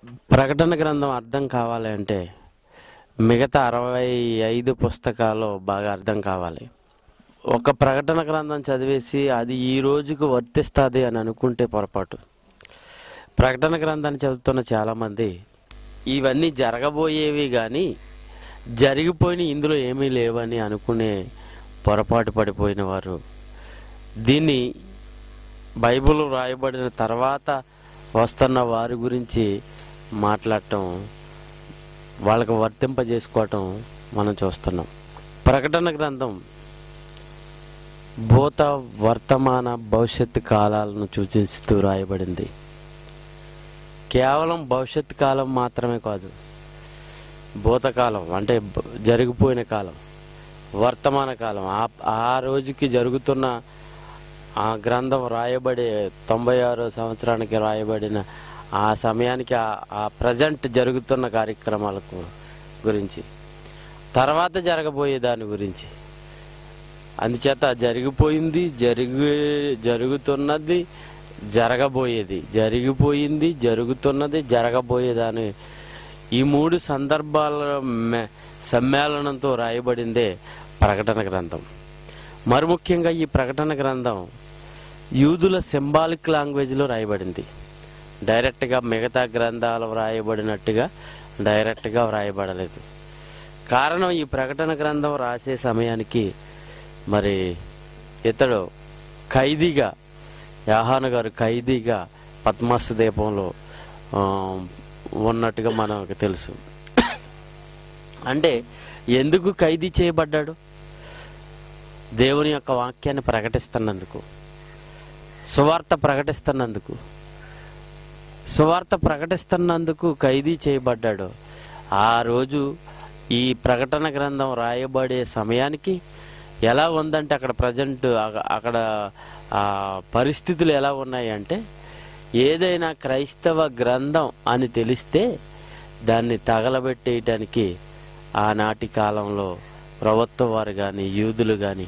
ప్రకటన గ్రంథం అర్థం కావాలి అంటే మిగతా అరవై ఐదు పుస్తకాలు బాగా అర్థం కావాలి ఒక ప్రకటన గ్రంథం చదివేసి అది ఈ రోజుకు వర్తిస్తుంది అని అనుకుంటే పొరపాటు ప్రకటన గ్రంథాన్ని చదువుతున్న చాలామంది ఇవన్నీ జరగబోయేవి కానీ జరిగిపోయిన ఇందులో ఏమీ లేవని అనుకునే పొరపాటు పడిపోయిన వారు దీన్ని బైబిల్ రాయబడిన తర్వాత వస్తున్న వారి గురించి మాట్లాడటం వాళ్ళకు వర్తింపజేసుకోవటం మనం చూస్తున్నాం ప్రకటన గ్రంథం భూత వర్తమాన భవిష్యత్తు కాలాలను సూచిస్తూ రాయబడింది కేవలం భవిష్యత్ కాలం మాత్రమే కాదు భూతకాలం అంటే బ- జరిగిపోయిన కాలం వర్తమాన కాలం ఆ ఆ రోజుకి జరుగుతున్న ఆ గ్రంథం రాయబడే తొంభై ఆరో సంవత్సరానికి రాయబడిన ఆ సమయానికి ఆ- ఆ ప్రజెంట్ జరుగుతున్న కార్యక్రమాలకు గురించి తర్వాత జరగబోయే దాని గురించి అందుచేత జరిగిపోయింది జరిగి జరుగుతున్నది జరగబోయేది జరిగిపోయింది జరుగుతున్నది జరగబోయేదాని ఈ మూడు సందర్భాల మె- సమ్మేళనంతో రాయబడిందే ప్రకటన గ్రంథం మరి ముఖ్యంగా ఈ ప్రకటన గ్రంథం యూదుల సింబాలిక్ లాంగ్వేజ్లో రాయబడింది డైరెక్ట్గా మిగతా గ్రంథాలు వ్రాయబడినట్టుగా డైరెక్ట్గా వ్రాయబడలేదు కారణం ఈ ప్రకటన గ్రంథం రాసే సమయానికి మరి ఇతడు ఖైదీగా యాహాను గారు ఖైదీగా పద్మాస దీపంలో ఆ, ఉన్నట్టుగా మనకు తెలుసు అంటే ఎందుకు ఖైదీ చేయబడ్డాడు దేవుని యొక్క వాక్యాన్ని ప్రకటిస్తున్నందుకు సువార్త ప్రకటిస్తున్నందుకు సువార్త ప్రకటిస్తున్నందుకు ఖైదీ చేయబడ్డాడు ఆ రోజు ఈ ప్రకటన గ్రంథం రాయబడే సమయానికి ఎలా ఉందంటే అక్కడ ప్రజెంట్ అక్కడ ఆ పరిస్థితులు ఎలా ఉన్నాయి అంటే ఏదైనా క్రైస్తవ గ్రంథం అని తెలిస్తే దాన్ని తగలబెట్టేయటానికి ఆనాటి కాలంలో ప్రభుత్వ వారు కానీ యూదులు కానీ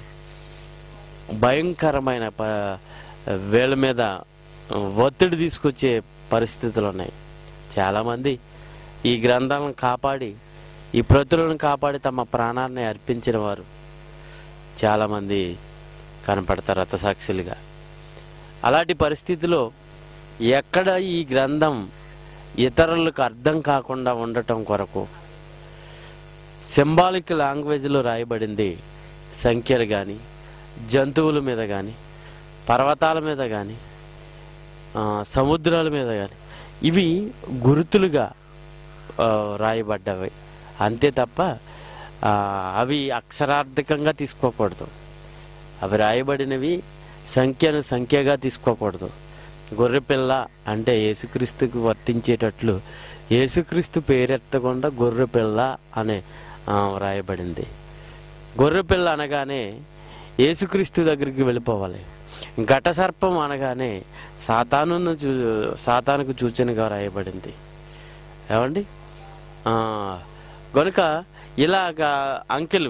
భయంకరమైన ప వీళ్ళ మీద ఒత్తిడి తీసుకొచ్చే పరిస్థితులు ఉన్నాయి చాలామంది ఈ గ్రంథాలను కాపాడి ఈ ప్రతులను కాపాడి తమ ప్రాణాన్ని అర్పించిన వారు చాలామంది కనపడతారు రథసాక్షులుగా అలాంటి పరిస్థితిలో ఎక్కడ ఈ గ్రంథం ఇతరులకు అర్థం కాకుండా ఉండటం కొరకు సింబాలిక్ లాంగ్వేజ్లో రాయబడింది సంఖ్యలు కానీ జంతువుల మీద కానీ పర్వతాల మీద కానీ సముద్రాల మీద కానీ ఇవి గుర్తులుగా ఆ, రాయబడ్డవి అంతే తప్ప ఆ, అవి అక్షరార్థకంగా తీసుకోకూడదు అవి రాయబడినవి సంఖ్యను సంఖ్యగా తీసుకోకూడదు గొర్రెపిల్ల అంటే యేసుక్రీస్తుకు వర్తించేటట్లు యేసుక్రీస్తు పేరెత్తకుండా గొర్రెపిల్ల అనే ఆ, రాయబడింది గొర్రెపిల్ల అనగానే యేసుక్రీస్తు దగ్గరికి వెళ్ళిపోవాలి ఘట సర్పం అనగానే సాతాను చూ సాతానుకు సూచనగా రాయబడింది ఏమండి ఆ, గనుక ఇలాగా అంకెలు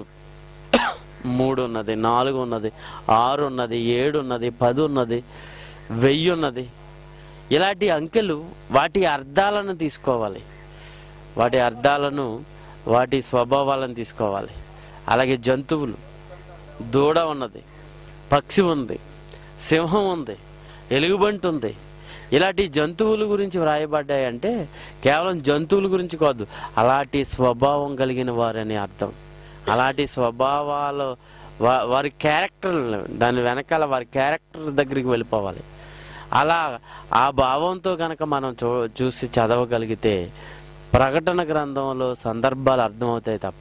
మూడు ఉన్నది నాలుగు ఉన్నది ఆరు ఉన్నది ఏడు ఉన్నది పది ఉన్నది వెయ్యి ఉన్నది ఇలాంటి అంకెలు వాటి అర్థాలను తీసుకోవాలి వాటి అర్థాలను వాటి స్వభావాలను తీసుకోవాలి అలాగే జంతువులు దూడ ఉన్నది పక్షి ఉంది సింహం ఉంది ఎలుగుబంటి ఉంది ఇలాంటి జంతువుల గురించి వ్రాయబడ్డాయంటే కేవలం జంతువుల గురించి కాదు అలాంటి స్వభావం కలిగిన వారని అర్థం అలాంటి స్వభావాలు వా- వారి క్యారెక్టర్ దాని వెనకాల వారి క్యారెక్టర్ దగ్గరికి వెళ్ళిపోవాలి అలా ఆ భావంతో కనుక మనం చూ చూసి చదవగలిగితే ప్రకటన గ్రంథంలో సందర్భాలు అర్థమవుతాయి తప్ప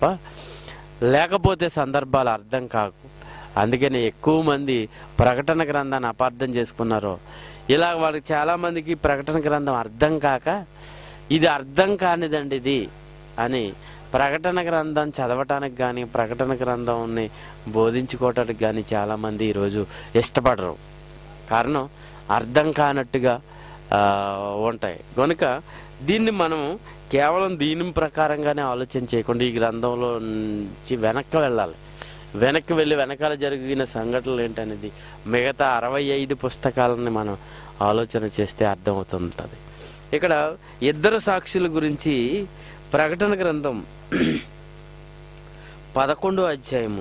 లేకపోతే సందర్భాలు అర్థం కాకు అందుకని ఎక్కువ మంది ప్రకటన గ్రంథాన్ని అపార్థం చేసుకున్నారు ఇలా వాళ్ళకి చాలా మందికి ప్రకటన గ్రంథం అర్థం కాక ఇది అర్థం కానిదండి ఇది అని ప్రకటన గ్రంథం చదవటానికి కానీ ప్రకటన గ్రంథంని బోధించుకోవటానికి కానీ చాలామంది ఈరోజు ఇష్టపడరు కారణం అర్థం కానట్టుగా ఆ, ఉంటాయి కనుక దీన్ని మనం కేవలం దీని ప్రకారంగానే ఆలోచన చేయకుండా ఈ గ్రంథంలో నుంచి వెనక్కి వెళ్ళాలి వెనక్కి వెళ్ళి వెనకాల జరిగిన సంఘటనలు ఏంటనేది మిగతా అరవై ఐదు పుస్తకాలని మనం ఆలోచన చేస్తే అర్థమవుతుంటుంది ఇక్కడ ఇద్దరు సాక్షుల గురించి ప్రకటన గ్రంథం పదకొండో అధ్యాయము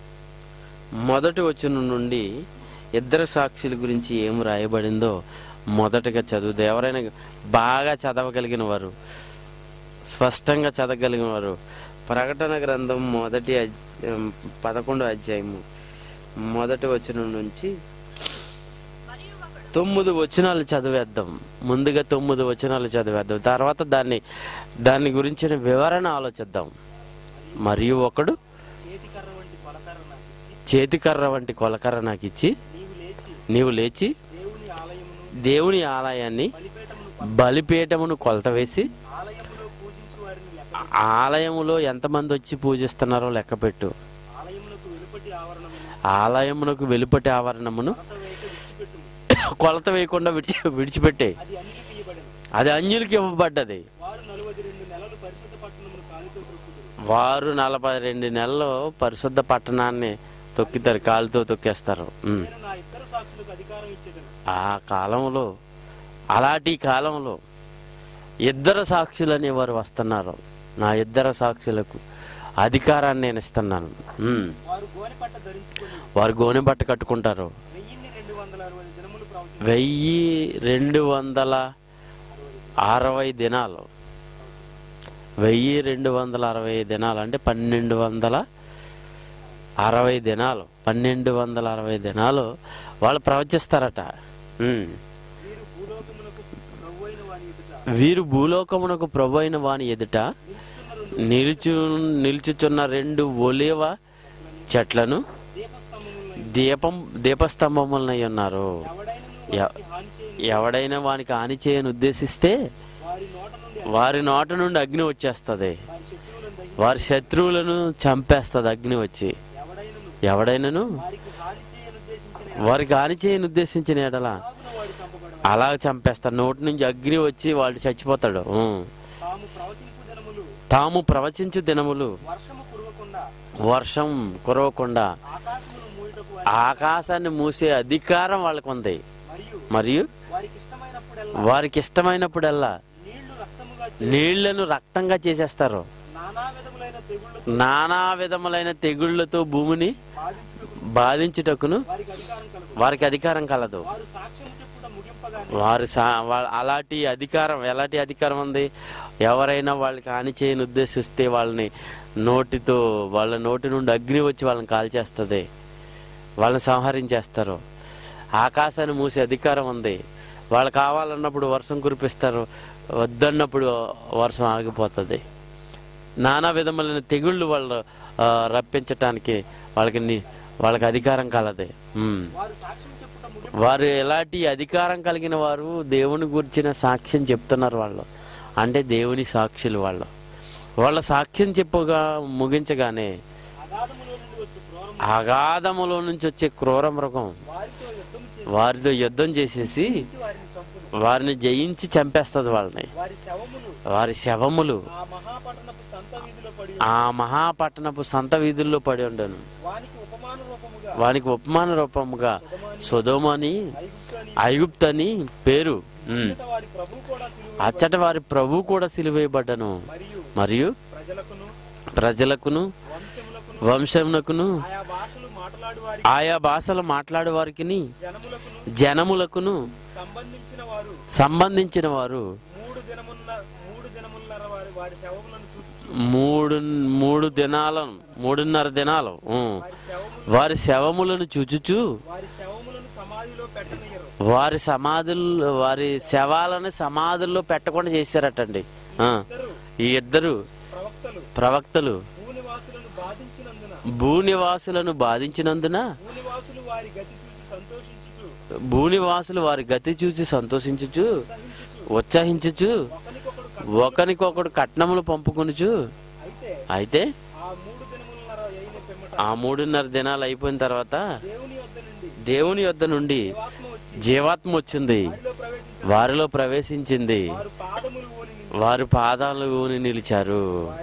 మొదటి వచనం నుండి ఇద్దరు సాక్షుల గురించి ఏం రాయబడిందో మొదటగా చదువుదు ఎవరైనా బాగా చదవగలిగిన వారు స్పష్టంగా చదవగలిగిన వారు ప్రకటన గ్రంథం మొదటి అధ్యాయం పదకొండో అధ్యాయము మొదటి వచనం నుంచి తొమ్మిది వచనాలు చదివేద్దాం ముందుగా తొమ్మిది వచనాలు చదివేద్దాం తర్వాత దాన్ని దాని గురించిన వివరణ ఆలోచిద్దాం మరియు ఒకడు చేతికర్ర వంటి కొలకర్ర నాకు ఇచ్చి చేతికర్ర వంటి కొలకర్ర నాకు ఇచ్చి నీవు లేచి నీవు లేచి దేవుని ఆలయమును దేవుని ఆలయాన్ని బలిపీఠమును బలిపీఠమును కొలత వేసి ఆలయములో పూజించు వారిని లెక్క ఆలయములో ఎంతమంది వచ్చి పూజిస్తున్నారో లెక్కపెట్టు ఆలయమునకు వెలుపటి ఆవరణమును ఆలయమునకు వెలుపటి ఆవరణమును కొలత వేయక విడిచిపెట్టుము కొలత వేయకుండా విడిచి విడిచిపెట్టే అది అన్యులకు ఇయ్యబడెను అది అన్యులకి ఇవ్వబడ్డది వారు నలువది రెండు నెలలు పరిశుద్ధ పట్టణమును కాలితో త్రొక్కుదురు వారు నలభై రెండు నెలలు పరిశుద్ధ పట్టణాన్ని తొక్కితారు కాలుతో తొక్కేస్తారు ఉమ్. నేను నా ఇద్దరు సాక్షులకు అధికారం ఇచ్చేదను ఆ కాలంలో అలాంటి కాలంలో ఇద్దరు సాక్షులు అనేవారు వస్తున్నారు నా ఇద్దరు సాక్షులకు అధికారాన్ని నేను ఇస్తున్నాను ఉమ్. వారు గోనె పట్ట ధరించుకొని వారు గోనె బట్ట కట్టుకుంటారు వెయ్యిన్ని రెండు వందల అరవై దినములు ప్రవచించారు వెయ్యి రెండు వందల అరవై దినాలు వెయ్యి రెండు వందల అరవై దినాలు అంటే పన్నెండు వందల అరవై దినాలు పన్నెండు వందల అరవై దినాలు వాళ్ళు ప్రవచిస్తారట ఉమ్. వీరు భూలోకమునకు ప్రభువైన వారి ఎదుట వీరు భూలోకమునకు ప్రభు అయిన వాని ఎదుట నిలుచున్న రెండు నిలుచు నిలుచుచున్న రెండు ఒలేవ చెట్లను దీపస్తంభములను దీపం దీపస్తంభములనై ఉన్నారు ఎవడైనను ఎ- వారికి హాని చేయని ఎవడైనా వానికి హాని చేయని ఉద్దేశిస్తే వారి నోట నుండి వారి నోట నుండి అగ్ని వచ్చేస్తుంది వారి శత్రువులను దహించి వారి శత్రువులను చంపేస్తుంది అగ్ని వచ్చి ఎవడైనను ఎవడైనను వారికి హాని చేయని ఉద్దేశించిన వారికి హాని చేయని ఉద్దేశించిన ఎడల ఎలాగున వాడు చంపబడవాలి అలా చంపేస్తారు నోటి నుంచి అగ్ని వచ్చి వాడు చచ్చిపోతాడు ఉం. తాము ప్రవచింపు దినములు తాము ప్రవచించు దినములు వర్షము కురవకుండా వర్షం కురవకుండా ఆకాశమును మూయుటకు వారి ఆకాశాన్ని మూసే అధికారం వాళ్ళకు ఉంది మరియు మరియు వారికి ఇష్టమైనప్పుడల్లా వారికి ఇష్టమైనప్పుడల్లా నీళ్లు రక్తముగా చే- నీళ్లను రక్తంగా చేసేస్తారు నానా విధములైన తెగుళ్లు నానా విధములైన తెగుళ్లతో భూమిని బాధించుటకు బాధించుటకును వారికి అధికారం కలదు వారికి అధికారం కలదు వారు సాక్ష్యం చెప్పుట ముగింపగానే వారు సా- వా- అలాంటి అధికారం ఎలాంటి అధికారం ఉంది ఎవరైనా వాళ్ళకి హాని చేయని ఉద్దేశిస్తే వాళ్ళని నోటితో వాళ్ళ నోటి నుండి అగ్ని వచ్చి వాళ్ళని కాల్చేస్తుంది వాళ్ళని సంహరించేస్తారు ఆకాశాన్ని మూసే అధికారం ఉంది వాళ్ళు కావాలన్నప్పుడు వర్షం కురిపిస్తారు వద్దన్నప్పుడు వర్షం ఆగిపోతుంది నానా విధములైన తెగుళ్ళు వాళ్ళు ఆ, రప్పించటానికి వాళ్ళకి ని- వాళ్ళకి అధికారం కలదే ఉమ్. వారు సాక్ష్యం చెప్పుట ముగింపు వారు ఎలాంటి అధికారం కలిగిన వారు దేవుని గురించిన సాక్ష్యం చెప్తున్నారు వాళ్ళు అంటే దేవుని సాక్షులు వాళ్ళు వాళ్ళ సాక్ష్యం చెప్పుగా ముగించగానే అగాధములో నుండి వచ్చి క్రూరం అగాధములో నుంచి వచ్చే క్రూర మృగం వారితో యుద్ధం చేసి వారితో యుద్ధం చేసేసి వారిని చంపును వారిని జయించి చంపేస్తుంది వాళ్ళని వారి శవములు వారి శవములు ఆ మహాపట్టణపు సంత వీధిలో పడి ఆ మహాపట్టణపు సంత వీధుల్లో పడి ఉండను వానికి ఉపమాన రూపముగా వానికి ఉపమాన రూపముగా సొదోమని ఐగుప్తు అని ఐగుప్తని పేరు ఉమ్. అంతటా వారి ప్రభు కూడా సిలువ అచ్చట వారి ప్రభు కూడా సిలువేయబడ్డను మరియు మరియు ప్రజలకును ప్రజలకును వంశములకును వంశమునకును ఆయా భాషలు మాట్లాడు వారి ఆయా భాషలు మాట్లాడే వారికి జనములకును జనములకును సంబంధించిన వారు సంబంధించిన వారు మూడు దినమున్న మూడు దినమున్నర వారి వారి శవములను చూసి మూడు మూడు దినాలను మూడున్నర దినాలు ఉం. వారి శవములు వారి శవములను చూచుచు వారి శవములను సమాధిలో పెట్టనీయరు వారి సమాధులు వారి శవాలను సమాధుల్లో పెట్టకుండా చేశారటండి ఆ. ఇద్దరు ఈ ఇద్దరు ప్రవక్తలు ప్రవక్తలు భూనివాసులను బాధించినందున భూనివాసులను బాధించినందున భూనివాసులు వారి గతి చూసి సంతోషించుచు భూనివాసులు వారి గతి చూసి సంతోషించుచు సహించుచు ఉత్సహించుచు ఒకరికొకడు ఒకరికొకడు కట్నములు పంపుకొనుచు అయితే అయితే ఆ మూడు దినములన్నర అయిన పిమ్మట ఆ మూడున్నర దినాలు అయిపోయిన తర్వాత దేవుని వద్ద నుండి దేవుని యొద్ద నుండి జీవాత్మ వచ్చి జీవాత్మ వచ్చింది వారిలో ప్రవేశించిన వారిలో ప్రవేశించింది వారు పాదములు ఓని నిలిచి వారు పాదాలు ఊని నిలిచారు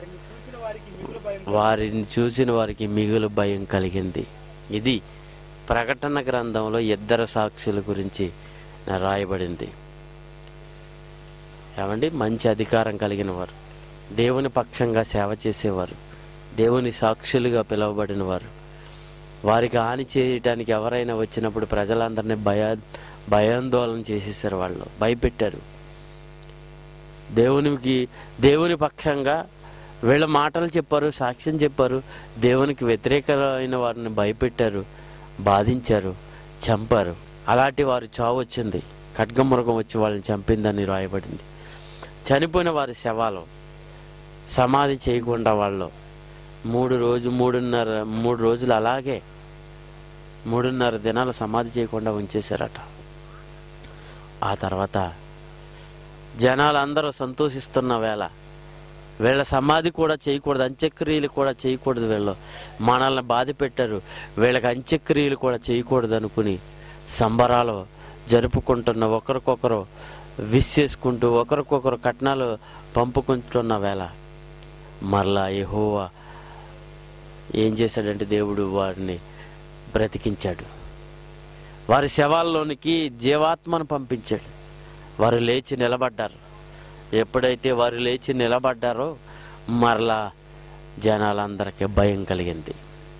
వారిని చూసిన వారికి మిగులు వారిని చూసిన వారికి మిగులు భయం భయం కలిగింది ఇది ప్రకటన గ్రంథంలో ఇద్దరు సాక్షుల గురించి రాయబడింది ఏమండి మంచి అధికారం కలిగిన వారు దేవుని పక్షంగా సేవ చేసేవారు దేవుని సాక్షులుగా పిలువబడిన వారు వారికి హాని చేయటానికి ఎవరైనా వచ్చినప్పుడు ప్రజలందరినీ భయ భయాందోళన చేసేసారు వాళ్ళు భయపెట్టారు దేవునికి దేవుని పక్షంగా వీళ్ళ మాటలు చెప్పారు సాక్ష్యం చెప్పారు దేవునికి వ్యతిరేకమైన వారిని భయపెట్టారు బాధించారు చంపారు అలాంటి వారు చావు వచ్చింది ఖడ్గమృగం వచ్చి వాళ్ళని చంపిందని రాయబడింది చనిపోయిన వారి శవాలు సమాధి చేయకుండా వాళ్ళు మూడు రోజు మూడున్నర మూడు రోజులు అలాగే మూడున్నర దినాలు సమాధి చేయకుండా ఉంచేశారట ఆ తర్వాత జనాలందరూ సంతోషిస్తున్న వేళ వీళ్ళ సమాధి కూడా చేయకూడదు అంత్యక్రియలు కూడా చేయకూడదు వీళ్ళు మనల్ని బాధ పెట్టారు వీళ్ళకి అంత్యక్రియలు కూడా చేయకూడదు అనుకుని సంబరాలు జరుపుకుంటున్న ఒకరికొకరు విష్ చేసుకుంటూ ఒకరికొకరు కట్నాలు పంపుకుంటున్న వేళ మరలా యెహోవా ఏం చేశాడంటే దేవుడు వారిని బ్రతికించాడు వారి శవాల్లోనికి జీవాత్మను పంపించాడు వారు లేచి నిలబడ్డారు ఎప్పుడైతే వారు లేచి నిలబడ్డారో మరలా జనాలందరికీ భయం కలిగింది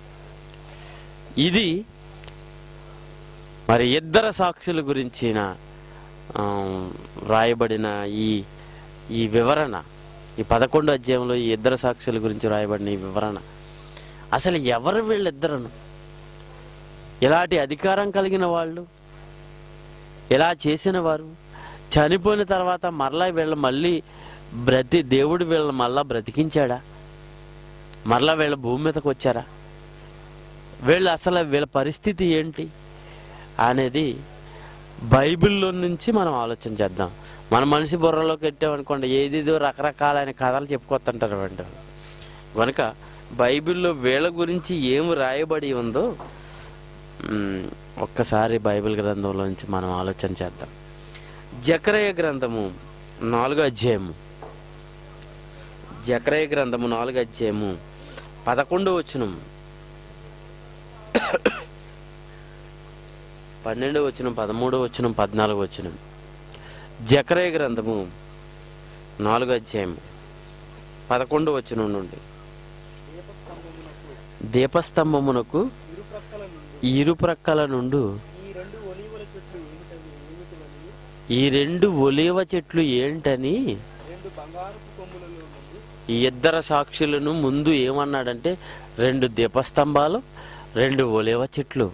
ఇది మరి ఇద్దరు సాక్షుల గురించిన ఆ, రాయబడిన ఈ ఈ వివరణ ఈ పదకొండు అధ్యాయంలో ఈ ఇద్దరు సాక్షుల గురించి రాయబడిన ఈ వివరణ అసలు ఎవరు వీళ్ళిద్దరను ఇలాంటి అధికారం కలిగిన వాళ్ళు ఇలా చేసిన వారు చనిపోయిన తర్వాత మరలా వీళ్ళ మళ్ళీ బ్రతి దేవుడు వీళ్ళని మళ్ళా బ్రతికించాడా మరలా వీళ్ళ భూమి మీదకి వచ్చారా వీళ్ళు అసలు వీళ్ళ పరిస్థితి ఏంటి అనేది బైబిల్లో నుంచి మనం ఆలోచన చేద్దాం మన మనిషి బుర్రలోకి పెట్టామనుకోండి ఏదేదో రకరకాలైన కథలు చెప్పుకొస్తుంటారు అండి కనుక బైబిల్లో వీళ్ళ గురించి ఏం రాయబడి ఉందో మ్, ఒక్కసారి బైబిల్ గ్రంథంలోంచి మనం ఆలోచన చేద్దాం జకరయ గ్రంథము నాలుగో అధ్యాయము జకరయ గ్రంథము నాలుగో అధ్యాయము పదకొండో వచనం పన్నెండో వచనం పదమూడో వచనం పద్నాలుగో వచనం జకరయ గ్రంథము నాలుగో అధ్యాయము పదకొండో వచనం నుండి దీపస్తంభమునకు దీపస్తంభమునకు ఇరుప్రక్కల నుండి ఇరుప్రక్కల నుండు ఈ రెండు ఒలీవల చెట్లు ఏమిటవి ఏమిటివని ఈ రెండు ఒలీవ చెట్లు ఏంటని రెండు బంగారపు కొమ్ములలో నుండి ఈ ఇద్దరు సాక్షులను ముందు ఏమన్నాడంటే రెండు దీపస్తంభాలు రెండు ఒలివ చెట్లు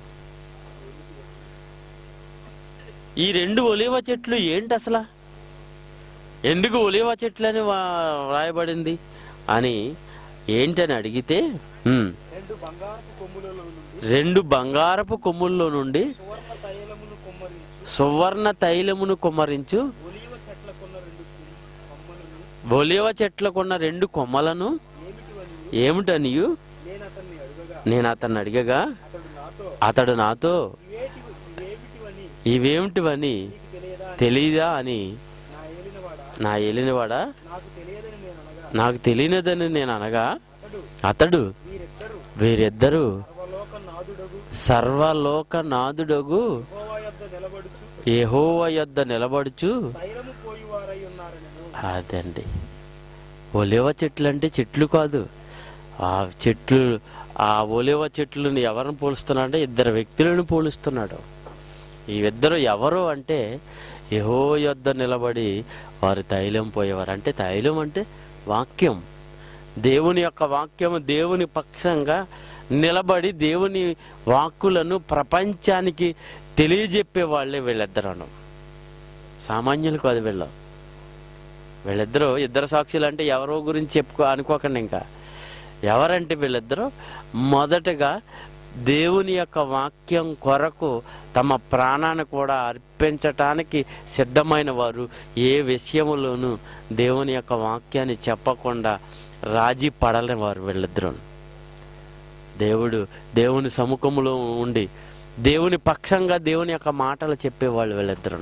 ఈ రెండు ఒలివ చెట్లు ఏంటి అసలు ఎందుకు ఒలివ చెట్లు అని వా- రాయబడింది అని ఏంటని అడిగితే "ఉమ్, రెండు బంగారపు కొమ్ములలో నుండి రెండు బంగారపు కొమ్ముల్లో నుండి సువర్ణ తైలమును కొమ్మరించి సువర్ణ తైలమును కుమ్మరించు ఒలీవ చెట్లకున్న రెండు కొమ్- కొమ్మలను ఒలివ చెట్లకున్న రెండు కొమ్మలను ఏమిటివని ఏమిటనియు నేను అతన్ని అడుగగా నేను అతన్ని అడిగగా అతడు నాతో అతడు నాతో ఇవేటి ఇవేమిటివని ఇవేమిటివని నీకు తెలియదా అని తెలీదా అని నా ఏలినవాడా నా ఏలినవాడా నాకు తెలియదని నేను అనగా నాకు తెలియనిదని నేను అనగా అతడు అతడు వీరిద్దరు వీరిద్దరూ సర్వలోక నాదుడగు సర్వలోక నాదుడగు యెహోవా యొద్ద నిలబడుచు యెహోవా యొద్ద నిలబడుచు తైలము పోయివారై ఉన్నారనను అదండి ఒలివ చెట్లు అంటే చెట్లు కాదు ఆ చెట్లు ఆ ఒలివ చెట్లను ఎవరిని పోలుస్తున్నాడు అంటే ఇద్దరు వ్యక్తులను పోలుస్తున్నాడు ఈ ఇద్దరు ఎవరు అంటే యహో యొద్ద నిలబడి వారు తైలం పోయేవారు అంటే తైలం అంటే వాక్యం దేవుని యొక్క వాక్యము దేవుని పక్షంగా నిలబడి దేవుని వాక్కులను ప్రపంచానికి తెలియజెప్పే వాళ్ళే వీళ్ళిద్దరను సామాన్యులు కాదు వీళ్ళు వీళ్ళిద్దరూ ఇద్దరు సాక్షులు అంటే ఎవరో గురించి చెప్పుకో అనుకోకండి ఇంకా ఎవరంటే వీళ్ళిద్దరూ మొదటగా దేవుని యొక్క వాక్యం కొరకు తమ ప్రాణాన్ని కూడా అర్పించటానికి సిద్ధమైన వారు ఏ విషయములోనూ దేవుని యొక్క వాక్యాన్ని చెప్పకుండా రాజీ పడని వారు వీళ్ళిద్దరూ దేవుడు దేవుని సముఖములో ఉండి దేవుని పక్షంగా దేవుని యొక్క మాటలు చెప్పేవాళ్ళు వీళ్ళిద్దరూ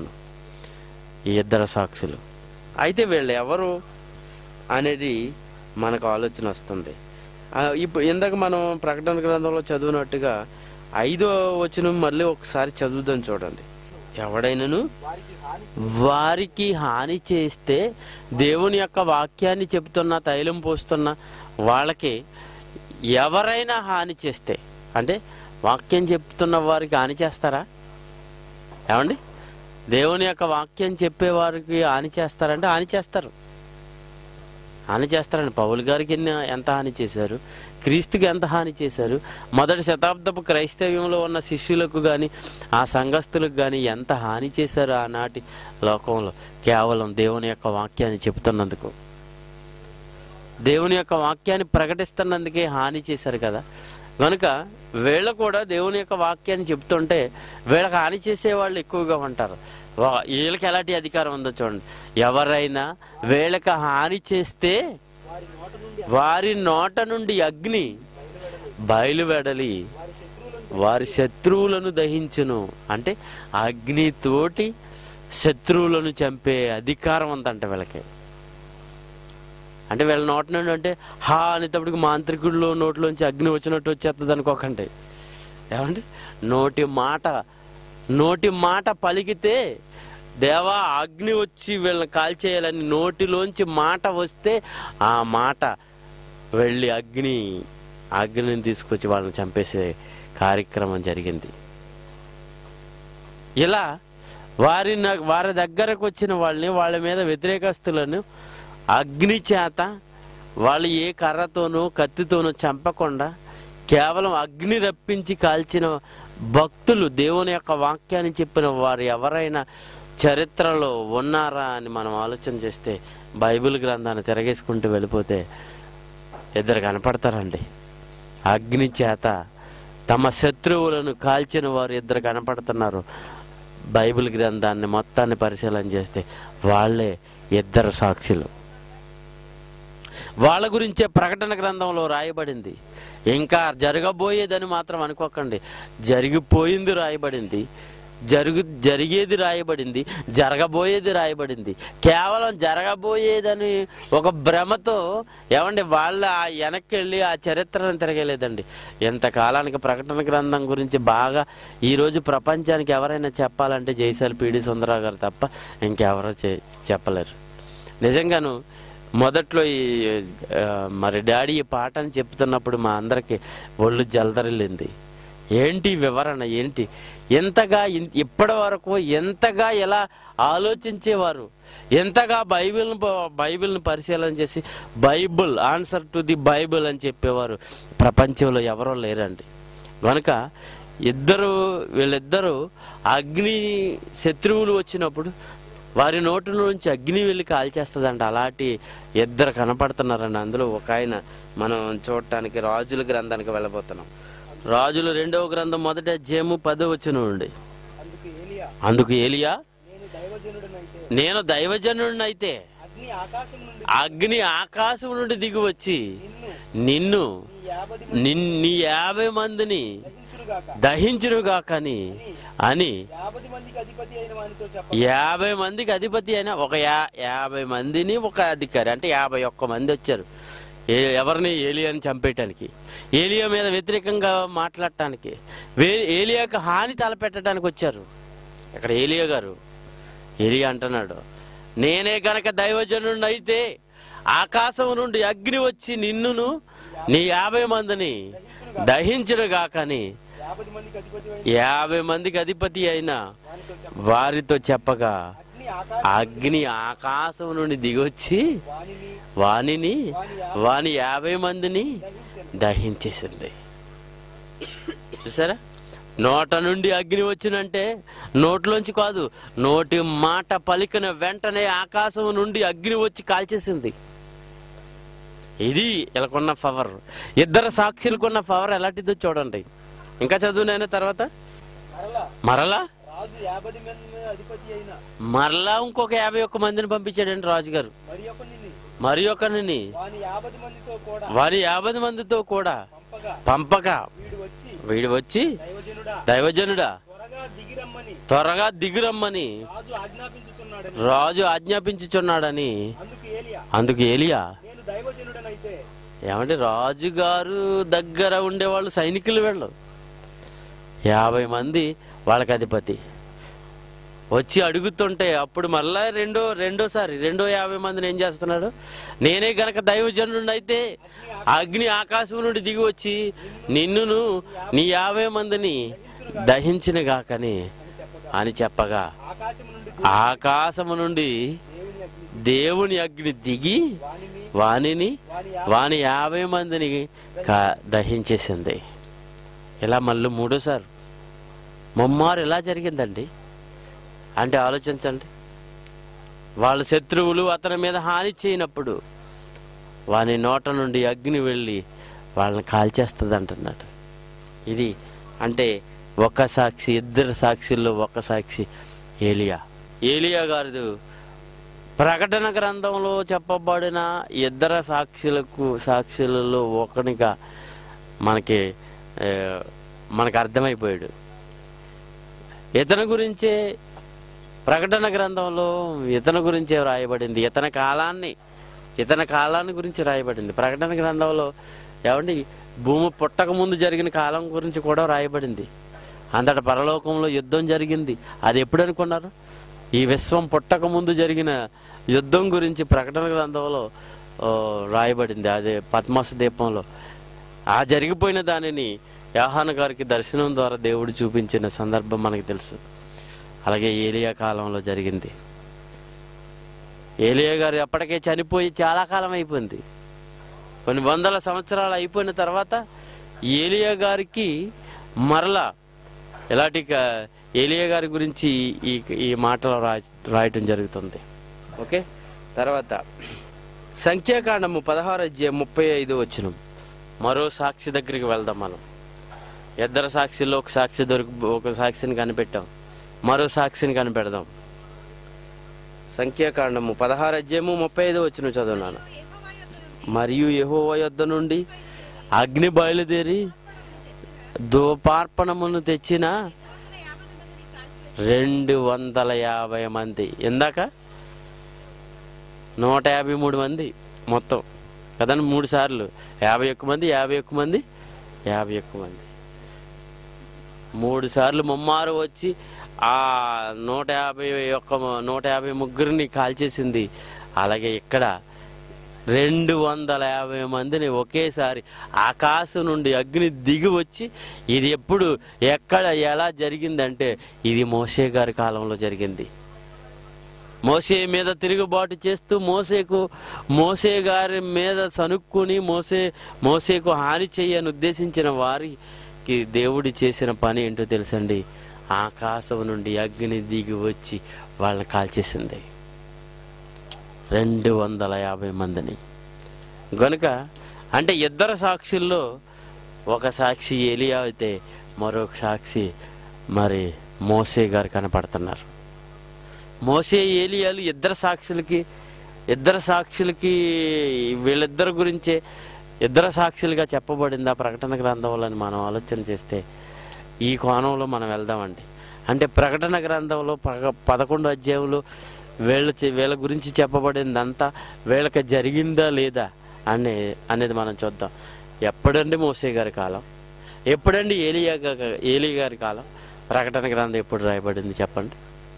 ఈ ఇద్దరు సాక్షులు అయితే వీళ్ళు ఎవరు అనేది మనకు ఆలోచన వస్తుంది ఆ, ఇప్పుడు ఇందాక మనం ప్రకటన గ్రంథంలో చదివినట్టుగా ఐదో వచనం మళ్ళీ ఒకసారి చదువుదాం చూడండి ఎవడైనను వారికి హాని వారికి హాని చేస్తే దేవుని యొక్క వాక్యాన్ని చెబుతున్న తైలం పోస్తున్న వాళ్ళకి ఎవరైనా హాని చేస్తే అంటే వాక్యం చెప్తున్న వారికి హాని చేస్తారా ఏమండి దేవుని యొక్క వాక్యం చెప్పే వారికి హాని చేస్తారంటే హాని చేస్తారు హాని చేస్తారండి పౌలు గారికి ఎన్ని ఎంత హాని చేశారు క్రీస్తుకి ఎంత హాని చేశారు మొదటి శతాబ్దపు క్రైస్తవ్యంలో ఉన్న శిష్యులకు కానీ ఆ సంఘస్థులకు కానీ ఎంత హాని చేశారు ఆనాటి లోకంలో కేవలం దేవుని యొక్క వాక్యాన్ని చెబుతున్నందుకు దేవుని యొక్క వాక్యాన్ని ప్రకటిస్తున్నందుకే హాని చేశారు కదా కనుక వీళ్ళు కూడా దేవుని యొక్క వాక్యాన్ని చెప్తుంటే వీళ్ళకి హాని చేసే వాళ్ళు ఎక్కువగా ఉంటారు వా- వీళ్ళకి ఎలాంటి అధికారం ఉందో చూడండి ఎవరైనా వీళ్ళకి హాని చేస్తే వారి నోట నుండి వారి నోట నుండి అగ్ని బయలువెడలి వారి శత్రువులను వారి శత్రువులను దహించును అంటే అగ్నితోటి శత్రువులను చంపే అధికారం ఉందంట వీళ్ళకి అంటే వీళ్ళ నోట నుండి అంటే హా అనేటప్పటికి మాంత్రికుడిలో నోట్లోంచి అగ్ని వచ్చినట్టు వచ్చేస్తుంది అనుకోకండి ఏమండి నోటి మాట నోటి మాట పలికితే దేవా అగ్ని వచ్చి వీళ్ళని కాల్చేయాలని నోటిలోంచి మాట వస్తే ఆ మాట వెళ్ళి అగ్ని అగ్నిని తీసుకొచ్చి వాళ్ళని చంపేసే కార్యక్రమం జరిగింది ఇలా వారి న- వారి దగ్గరకు వచ్చిన వాళ్ళని వాళ్ళ మీద వ్యతిరేకస్తులను అగ్ని చేత వాళ్ళు ఏ కర్రతోనూ కత్తితోనూ చంపకుండా కేవలం అగ్ని రప్పించి కాల్చిన భక్తులు దేవుని యొక్క వాక్యాన్ని చెప్పిన వారు ఎవరైనా చరిత్రలో ఉన్నారా అని మనం ఆలోచన చేస్తే బైబిల్ గ్రంథాన్ని తిరగేసుకుంటూ వెళ్ళిపోతే ఇద్దరు కనపడతారండి అగ్ని చేత తమ శత్రువులను కాల్చిన వారు ఇద్దరు కనపడుతున్నారు బైబిల్ గ్రంథాన్ని మొత్తాన్ని పరిశీలన చేస్తే వాళ్ళే ఇద్దరు సాక్షులు వాళ్ళ గురించే ప్రకటన గ్రంథంలో రాయబడింది ఇంకా జరగబోయేదని మాత్రం అనుకోకండి జరిగిపోయింది రాయబడింది జరుగు జరిగేది రాయబడింది జరగబోయేది రాయబడింది కేవలం జరగబోయేదని ఒక భ్రమతో ఏమండి వాళ్ళ ఆ వెనక్కి వెళ్ళి ఆ చరిత్రను తిరగలేదండి ఎంతకాలానికి ప్రకటన గ్రంథం గురించి బాగా ఈరోజు ప్రపంచానికి ఎవరైనా చెప్పాలంటే జైశాల్ పీడి సుందరరావు గారు తప్ప ఇంకెవరో చె- చెప్పలేరు నిజంగాను మొదట్లో ఈ ఆ, మరి డాడీ ఈ పాటని చెప్తున్నప్పుడు మా అందరికి ఒళ్ళు జలదరిల్లింది ఏంటి వివరణ ఏంటి ఎంతగా ఇన్- ఇప్పటి వరకు ఎంతగా ఎలా ఆలోచించేవారు ఎంతగా బైబిల్ని ప- బైబిల్ని పరిశీలన చేసి Bible answer to the Bible అని చెప్పేవారు ప్రపంచంలో ఎవరో లేరండి కనుక ఇద్దరు వీళ్ళిద్దరూ అగ్ని శత్రువులు వచ్చినప్పుడు వారి నోటి నుంచి అగ్ని వెళ్ళి కాల్చేస్తుందంట అలాంటి ఇద్దరు కనపడుతున్నారండి అందులో ఒక ఆయన మనం చూడటానికి రాజుల గ్రంథానికి వెళ్ళబోతున్నాం రాజుల రెండవ గ్రంథం మొదట జేము పదో వచ్చిన నుండి అందుకు ఏలియా అందుకు ఏలియా నేను దైవజనుడనైతే నేను దైవజనుడినైతే అగ్ని ఆకాశం నుండి అగ్ని ఆకాశం నుండి దిగి వచ్చి నిన్ను నిన్ను నీ యాభై నిన్- నీ యాభై మందిని దహించునుగాక దహించునుగా కానీ అని యాభై మందికి అధిపతి అయిన వానితో చెప్ప యాభై మందికి అధిపతి అయిన ఒక యా యాభై మందిని ఒక అధికారి అంటే యాభై ఒక్క మంది వచ్చారు ఏ ఎవరిని ఏలియాని చంపేయటానికి ఏలియా మీద వ్యతిరేకంగా మాట్లాడటానికి వే ఏలియాకు హాని తలపెట్టడానికి వచ్చారు ఇక్కడ ఏలియా గారు ఏలియా అంటున్నాడు నేనే గనక దైవజనుడిని అయితే ఆకాశం నుండి అగ్ని వచ్చి నిన్నును నీ యాభై మందిని దహించుడుగా కానీ యాభై మందికి అధిపతి అయిన యాభై మందికి అధిపతి అయిన వానితో చెప్ప వారితో చెప్పగా అగ్ని ఆకాశం అగ్ని ఆకాశం నుండి దిగొచ్చి వానిని వానిని వాని యాభై మందిని దహించేసింది చూసారా నోట నుండి అగ్ని వచ్చినంటే నోట్లోంచి కాదు నోటి మాట పలికిన వెంటనే ఆకాశం నుండి అగ్ని వచ్చి కాల్చేసింది ఇది ఇలాకున్న పవర్ ఇద్దరు సాక్షులకున్న పవర్ ఎలాంటిదో చూడండి ఇంకా చదువునైనా తర్వాత మరలా మరలా రాజు యాభై మంది మీద అధిపతి అయిన మరలా ఇంకొక యాభై ఒక్క మందిని పంపించాడండి రాజుగారు మరి ఒకరిని మరి ఒకరిని వాని యాభై మందితో కూడా వారి యాభై మందితో కూడా పంపగా పంపక వీడు వచ్చి వీడు వచ్చి దైవజనుడా దైవజనుడా త్వరగా దిగిరమ్మని త్వరగా దిగురమ్మని రాజు ఆజ్ఞాపించుతున్నాడని రాజు ఆజ్ఞాపించుచున్నాడని అందుకు ఏలియా అందుకు ఏలియా నేను దైవజనుడనైతే ఏమంటే రాజుగారు దగ్గర ఉండేవాళ్ళు సైనికులు వెళ్ళు యాభై మంది వాళ్ళకి అధిపతి వచ్చి అడుగుతుంటే అప్పుడు మళ్ళా రెండో రెండోసారి రెండో యాభై మందిని ఏం చేస్తున్నాడు నేనే గనక దైవజనుడు అయితే అగ్ని ఆకాశం నుండి దిగి వచ్చి నిన్నును నీ యాభై మందిని దహించిన గాకని అని చెప్పగా ఆకాశం నుండి ఆకాశము నుండి దేవుని దేవుని అగ్ని అగ్ని దిగి వానిని వానిని వాని వాని యాభై మందిని కా- దహించేసింది ఇలా మళ్ళీ మూడోసారి ముమ్మారు ఎలా జరిగిందండి అంటే ఆలోచించండి వాళ్ళ శత్రువులు అతని మీద హాని చేయనప్పుడు వాని నోట నుండి అగ్ని వెళ్ళి వాళ్ళని కాల్చేస్తుంది అంటున్నాడు ఇది అంటే ఒక సాక్షి ఇద్దరు సాక్షుల్లో ఒక సాక్షి ఏలియా ఏలియా గారిది ప్రకటన గ్రంథంలో చెప్పబడిన ఇద్దరు సాక్షులకు సాక్షులలో ఒకనిగా మనకి ఆ, మనకు అర్థమైపోయాడు ఇతని గురించే ప్రకటన గ్రంథంలో ఇతని గురించే రాయబడింది ఇతని కాలాన్ని ఇతని కాలాన్ని గురించి రాయబడింది ప్రకటన గ్రంథంలో ఏమండి భూమి పుట్టక ముందు జరిగిన కాలం గురించి కూడా రాయబడింది అంతట పరలోకంలో యుద్ధం జరిగింది అది ఎప్పుడు అనుకున్నారు ఈ విశ్వం పుట్టక ముందు జరిగిన యుద్ధం గురించి ప్రకటన గ్రంథంలో ఆ, రాయబడింది అదే పద్మాస దీపంలో ఆ జరిగిపోయిన దానిని యాహాను గారికి దర్శనం ద్వారా దేవుడు చూపించిన సందర్భం మనకు తెలుసు అలాగే ఏలియా కాలంలో జరిగింది ఏలియా గారు ఎప్పటికే చనిపోయి చాలా కాలం అయిపోయింది కొన్ని వందల సంవత్సరాలు అయిపోయిన తర్వాత ఏలియా గారికి మరలా ఇలాంటి క- ఏలియా గారి గురించి ఈ ఈ మాటలు రా రాయటం జరుగుతుంది ఓకే తర్వాత సంఖ్యాకాండము పదహారు అధ్యాయం ముప్పై ఐదు వచ్చిన మరో సాక్షి దగ్గరికి వెళ్దాం మనం ఇద్దరు సాక్షుల్లో ఒక సాక్షి దొరికి ఒక సాక్షిని కనిపెట్టాం మరో సాక్షిని కనిపెడదాం సంఖ్యాకాండము పదహారు అధ్యాయము ముప్పై ఐదు వచ్చిన చదువున్నాను మరియు యెహోవా యొద్ద నుండి అగ్ని బయలుదేరి ధూపార్పణమును తెచ్చిన రెండు వందల యాభై మంది ఇందాక నూట యాభై మూడు మంది మొత్తం కదండి మూడు సార్లు యాభై ఒక్క మంది యాభై ఒక్క మంది యాభై ఒక్క మంది మూడు సార్లు ముమ్మారు వచ్చి ఆ నూట యాభై ఒక్క నూట యాభై ముగ్గురిని కాల్చేసింది అలాగే ఇక్కడ రెండు వందల యాభై మందిని ఒకేసారి ఆకాశం నుండి అగ్ని దిగి వచ్చి ఇది ఎప్పుడు ఎక్కడ ఎలా జరిగిందంటే ఇది మోషే గారి కాలంలో జరిగింది మోసే మీద తిరుగుబాటు చేస్తూ మోసేకు మోసే గారి మీద సనుక్కుని మోసే మోసేకు హాని చేయని ఉద్దేశించిన వారికి దేవుడు చేసిన పని ఏంటో తెలుసండి ఆకాశం నుండి అగ్ని దిగి వచ్చి వాళ్ళని కాల్చేసింది రెండు వందల యాభై మందిని గనుక అంటే ఇద్దరు సాక్షుల్లో ఒక సాక్షి ఏలియా అయితే మరొక సాక్షి మరి మోసే గారు కనపడుతున్నారు మోసే ఏలియాలు ఇద్దరు సాక్షులకి ఇద్దరు సాక్షులకి వీళ్ళిద్దరి గురించే ఇద్దరు సాక్షులుగా చెప్పబడింది ఆ ప్రకటన గ్రంథంలో అని మనం ఆలోచన చేస్తే ఈ కోణంలో మనం వెళ్దామండి అంటే ప్రకటన గ్రంథంలో పగ- పదకొండు అధ్యాయంలో వీళ్ళ చే- వీళ్ళ గురించి చెప్పబడిందంతా వీళ్ళకి జరిగిందా లేదా అనే అనేది మనం చూద్దాం ఎప్పుడండి మోసే గారి కాలం ఎప్పుడండి ఏలియా గా- ఏలి గారి కాలం ప్రకటన గ్రంథం ఎప్పుడు రాయబడింది చెప్పండి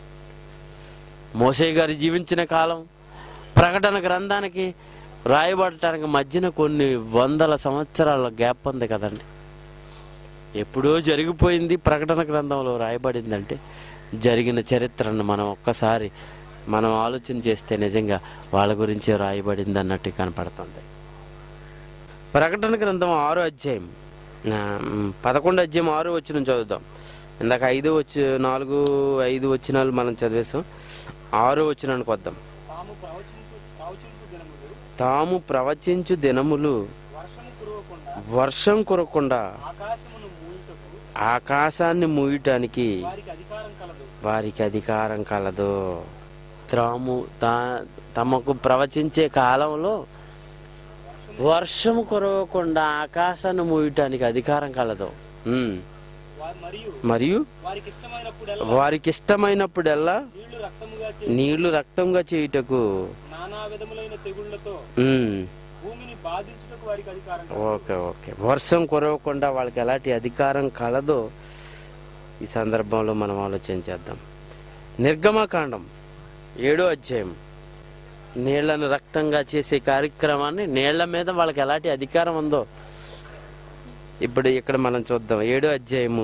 మోసే గారు జీవించిన కాలం ప్రకటన గ్రంథానికి రాయబడటానికి మధ్యన కొన్ని వందల సంవత్సరాల గ్యాప్ ఉంది కదండి ఎప్పుడో జరిగిపోయింది ప్రకటన గ్రంథంలో రాయబడిందంటే జరిగిన చరిత్రను మనం ఒక్కసారి మనం ఆలోచన చేస్తే నిజంగా వాళ్ళ గురించే రాయబడింది అన్నట్టు కనపడుతుంది ప్రకటన గ్రంథం ఆరో అధ్యాయం ఆ, మ్, పదకొండు అధ్యాయం ఆరో వచ్చిన చదువుదాం ఇందాక ఐదు వచ్చి నాలుగు ఐదు వచ్చినాలు మనం చదివేసాం ఆరో వచ్చినానికి వద్దాం తాము ప్రవచింపు ప్రవచింపు దినములు తాము ప్రవచించు దినములు వర్షము కురవకుండా వర్షం కురకుండా ఆకాశమును మూయుటకు ఆకాశాన్ని మూయటానికి వారికి అధికారం కలదు వారికి అధికారం కలదు తాము తా- తమకు ప్రవచించే కాలంలో వర్షం కురవకుండా ఆకాశాన్ని మూయటానికి అధికారం కలదు ఉమ్. వా- మరియు మరియు వారికి ఇష్టమైనప్పుడల్లా వారికి ఇష్టమైనప్పుడల్లా నీళ్లు రక్తముగా చే నీళ్లు రక్తంగా చేయుటకు నానా విధములైన తెగుళ్లతో ఉమ్. భూమిని బాధించుటకు వారికి అధికారం కలదు. ఓకే ఓకే వర్షం కురవకుండా వాళ్ళకి ఎలాంటి అధికారం కలదో ఈ సందర్భంలో మనం ఆలోచన చేద్దాం నిర్గమకాండం ఏడో అధ్యాయం నీళ్లను రక్తంగా చేసే కార్యక్రమాన్ని నీళ్ల మీద వాళ్ళకి ఎలాంటి అధికారం ఉందో ఇప్పుడు ఇక్కడ మనం చూద్దాం ఏడో అధ్యాయము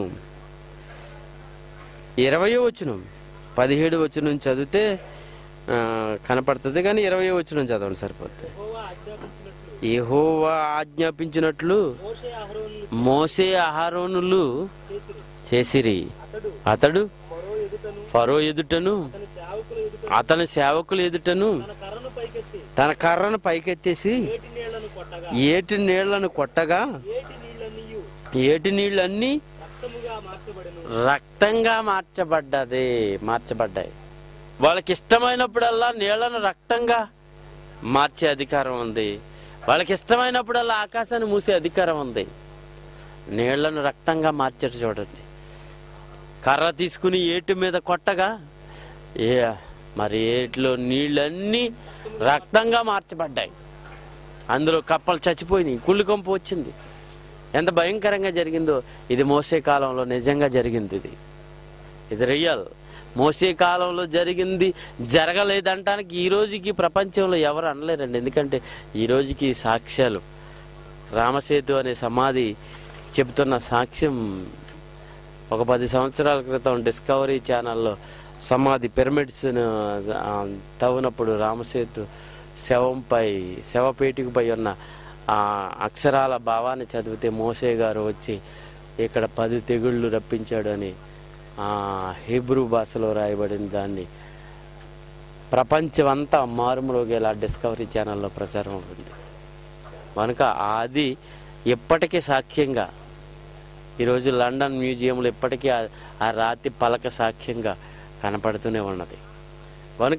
ఇరవయో వచనం పదిహేడు వచనం చదివితే ఆ, కనపడుతుంది కానీ ఇరవయో వచనం చదవండి సరిపోతుంది యెహోవా ఆజ్ఞాపించినట్లు యెహోవా ఆజ్ఞాపించినట్లు మోషే అహరోనులు మోసే ఆహారోనులు చేసిరి చేసిరి అతడు అతడు ఫరో ఎదుటను ఫరో ఎదుటను అతని సేవకుల ఎదుట అతని సేవకులు ఎదుటను తన కర్రను పైకెత్తి తన కర్రను పైకెత్తేసి ఏటి నీళ్లను కొట్టగా ఏటి నీళ్లను కొట్టగా ఏటి నీళ్ళనియు ఏటి నీళ్ళన్నీ రక్తముగా మార్చబడెను రక్తంగా మార్చబడ్డది మార్చబడ్డాయి వాళ్ళకి ఇష్టమైనప్పుడల్లా నీళ్లను రక్తంగా మార్చే అధికారం ఉంది వాళ్ళకి ఇష్టమైనప్పుడల్లా ఆకాశాన్ని మూసే అధికారం ఉంది నీళ్లను రక్తంగా మార్చేట్టు చూడండి కర్ర తీసుకుని ఏటి మీద కొట్టగా ఏ మరి ఏటిలో నీళ్ళన్నీ రక్తంగా మార్చబడ్డాయి అందులో కప్పలు చచ్చిపోయినాయి కుళ్ళు కొంపు వచ్చింది ఎంత భయంకరంగా జరిగిందో ఇది మోసే కాలంలో నిజంగా జరిగింది ఇది ఇది రియల్ మోసే కాలంలో జరిగింది జరగలేదంటానికి ఈ రోజుకి ప్రపంచంలో ఎవరు అనలేరండి ఎందుకంటే ఈ రోజుకి సాక్ష్యాలు రామసేతు అనే సమాధి చెబుతున్న సాక్ష్యం ఒక పది సంవత్సరాల క్రితం డిస్కవరీ ఛానల్లో సమాధి పిరమిడ్స్ తవ్వినప్పుడు రామసేతు శవంపై శవపేటికపై ఉన్న ఆ అక్షరాల భావాన్ని చదివితే మోసే గారు వచ్చి ఇక్కడ పది తెగుళ్ళు రప్పించాడు అని ఆ హీబ్రూ భాషలో రాయబడిన దాన్ని ప్రపంచం అంతా మారుమరోగేలా డిస్కవరీ ఛానల్లో ప్రచారం అవుతుంది కనుక అది ఇప్పటికీ సాక్ష్యంగా ఈరోజు లండన్ మ్యూజియంలో ఇప్పటికీ ఆ- ఆ రాతి పలక సాక్ష్యంగా కనపడుతూనే ఉన్నది కనుక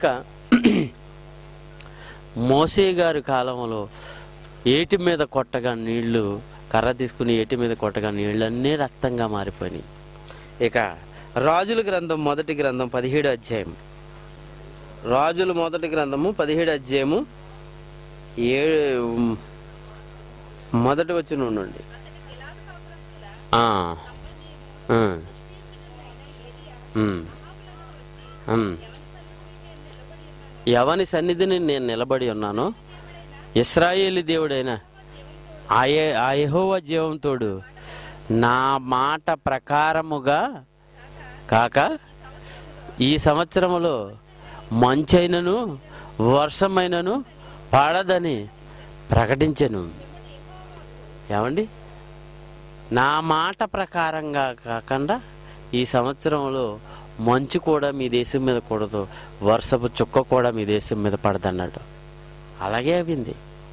మోసే గారి కాలంలో ఏటి మీద కొట్టగా నీళ్లు కర్ర తీసుకుని ఏటి మీద కొట్టగా నీళ్ళన్నీ రక్తంగా మారిపోయినాయి ఇక రాజుల గ్రంథం మొదటి గ్రంథం పదిహేడు అధ్యాయం రాజుల మొదటి గ్రంథము పదిహేడు అధ్యాయము ఏడు మొదటి వచ్చిన నుండి ఆ, ఆ, ఉమ్, ఉమ్. ఎవని సన్నిధిని నేను నిలబడి ఉన్నానో ఇస్రాయేలి దేవుడైన ఆయే ఆ యెహోవా జీవంతోడు నా మాట ప్రకారముగా కాక ఈ సంవత్సరములో మంచైనను వర్షమైనను పడదని ప్రకటించెను ఏమండి నా మాట ప్రకారంగా కాకుండా ఈ సంవత్సరంలో మంచు కూడా మీ దేశం మీద కూడదు వర్షపు చుక్క కూడా మీ దేశం మీద పడదన్నాడు అలాగే అయింది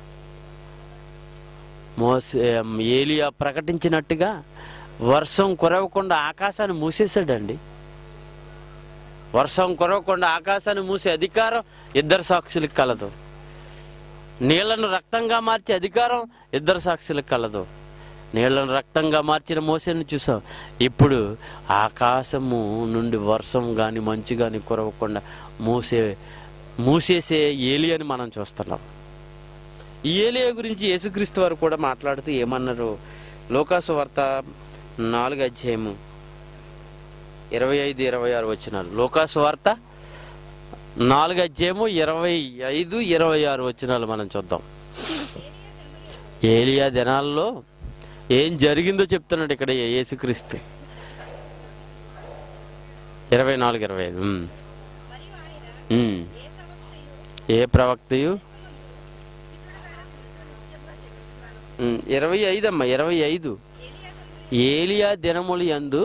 మోసే ఏలియా ప్రకటించినట్టుగా వర్షం కురవకుండా ఆకాశాన్ని మూసేశాడండి వర్షం కురవకుండా ఆకాశాన్ని మూసే అధికారం ఇద్దరు సాక్షులకు కలదు నీళ్లను రక్తంగా మార్చే అధికారం ఇద్దరు సాక్షులకు కలదు నీళ్లను రక్తంగా మార్చిన మోసేని చూసాం ఇప్పుడు ఆకాశము నుండి వర్షం గాని మంచు గాని కురవకుండా మూసే మూసేసే ఏలి అని మనం చూస్తున్నాం ఈ ఏలియా గురించి యేసుక్రీస్తు వారు కూడా మాట్లాడుతూ ఏమన్నారు లోకాసు వార్త నాలుగు అధ్యాయము ఇరవై ఐదు ఇరవై ఆరు వచ్చినారు లోకాసు వార్త నాలుగు అధ్యాయము ఇరవై ఐదు ఇరవై ఆరు వచ్చినాలు మనం చూద్దాం ఏలియా దినాల్లో ఏం జరిగిందో చెప్తున్నాడు ఇక్కడ యేసుక్రీస్తు ఇరవై నాలుగు ఇరవై ఐదు ఉమ్. ఉమ్. ఏ ప్రవక్తయు ఉమ్, ఇరవై ఐదు అమ్మా ఇరవై ఐదు ఏలియా దినములు యందు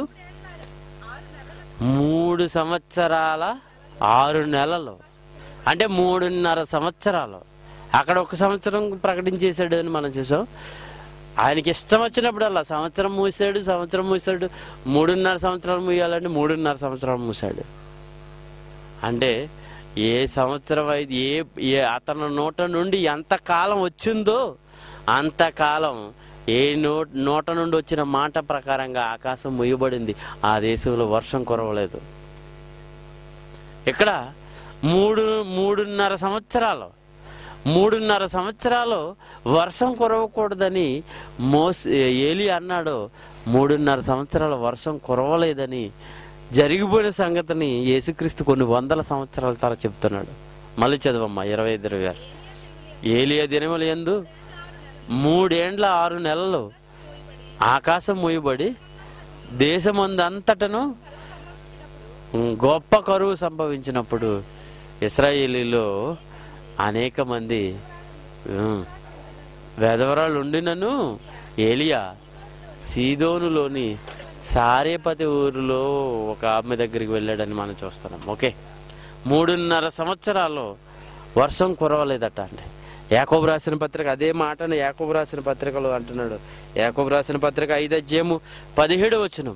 మూడు సంవత్సరాల ఆరు నెలలు అంటే మూడున్నర సంవత్సరాలు అక్కడ ఒక సంవత్సరం ప్రకటించేశాడు అని మనం చూసాం ఆయనకి ఇష్టం వచ్చినప్పుడల్లా సంవత్సరం మూసాడు సంవత్సరం మూసాడు మూడున్నర సంవత్సరాలు మూయాలంటే మూడున్నర సంవత్సరాలు మూసాడు అంటే ఏ సంవత్సరం అయితే ఏ ఏ అతని నోట నుండి ఎంత కాలం వచ్చిందో అంతకాలం ఏ నో నోట నుండి వచ్చిన మాట ప్రకారంగా ఆకాశం ముయ్యబడింది ఆ దేశంలో వర్షం కురవలేదు ఇక్కడ మూడు మూడున్నర సంవత్సరాలు మూడున్నర సంవత్సరాలు వర్షం కురవకూడదని మోస్ ఏలి అన్నాడు మూడున్నర సంవత్సరాలు వర్షం కురవలేదని జరిగిపోయిన సంగతిని యేసుక్రీస్తు కొన్ని వందల సంవత్సరాల తర్వాత చెప్తున్నాడు మళ్ళీ చదవమ్మా ఇరవై ఐదు ఇరవై ఆరు ఏలియా దినములు ఎందు మూడేండ్ల ఆరు నెలలు ఆకాశం మూయబడి దేశమందంతటను గొప్ప కరువు సంభవించినప్పుడు ఇస్రాయేలీలో అనేక మంది ఉమ్, వెధవరాలు ఉండినను ఏలియా సీదోనులోని సారేపతి ఊరిలో ఒక ఆమె దగ్గరికి వెళ్ళాడని మనం చూస్తున్నాం ఓకే మూడున్నర సంవత్సరాలు వర్షం కురవలేదట అండి యాకోబు రాసిన పత్రిక అదే మాటను యాకోబు రాసిన పత్రికలో అంటున్నాడు యాకోబు రాసిన పత్రిక ఐదు అధ్యాయము పదిహేడు వచ్చును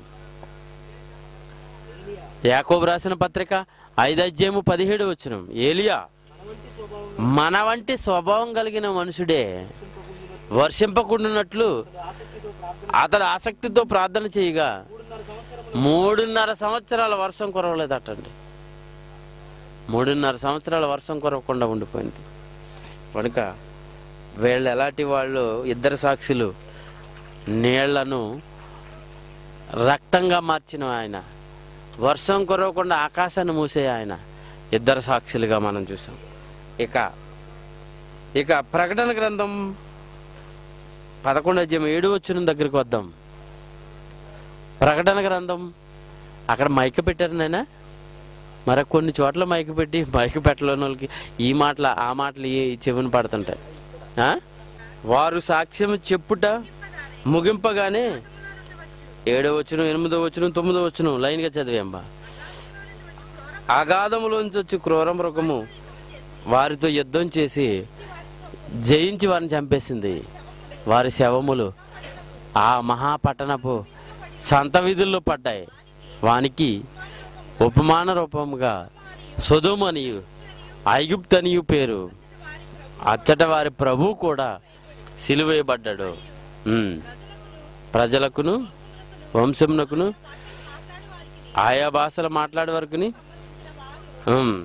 యాకోబు రాసిన పత్రిక ఐదు అధ్యాయము పదిహేడు వచ్చును ఏలియా మన వంటి స్వభావం కలిగిన మనుషుడే వర్షింపకుండానట్లు అతడు ఆసక్తితో ప్రార్థన చేయగా మూడున్నర సంవత్సరాల వర్షం కురవలేదటండి మూడున్నర సంవత్సరాల వర్షం కురవకుండా ఉండిపోయింది కనుక వీళ్ళు ఎలాంటి వాళ్ళు ఇద్దరు సాక్షులు నీళ్లను రక్తంగా మార్చిన ఆయన వర్షం కురవకుండా ఆకాశాన్ని మూసే ఆయన ఇద్దరు సాక్షులుగా మనం చూసాం ఇక ఇక ప్రకటన గ్రంథం పదకొండు అధ్యాయం ఏడు వచ్చిన దగ్గరికి వద్దాం ప్రకటన గ్రంథం అక్కడ మైక్ పెట్టారు నాయనా మరి కొన్ని చోట్ల మైక్ పెట్టి మైక్ పెట్టలేని వాళ్ళకి ఈ మాటలు ఆ మాటలు ఈ చెవిని పడుతుంటాయి ఆ? వారు సాక్ష్యం చెప్పుట ముగింపగానే ఏడో వచ్చును ఎనిమిదో వచ్చును తొమ్మిదో వచ్చును లైన్గా చదివేంబా అగాధములోంచి వచ్చి క్రూర మృగము వారితో యుద్ధం చేసి జయించి వారిని చంపేసింది వారి శవములు ఆ మహాపట్టణపు సంత వీధుల్లో పడ్డాయి వానికి ఉపమాన రూపముగా సొదుమనియు ఐగుప్తనియు పేరు అచ్చట వారి ప్రభు కూడా సిలువేయబడ్డాడు ఉమ్. ప్రజలకును వంశమునకును ఆయా భాషలు మాట్లాడే వరకుని ఉమ్.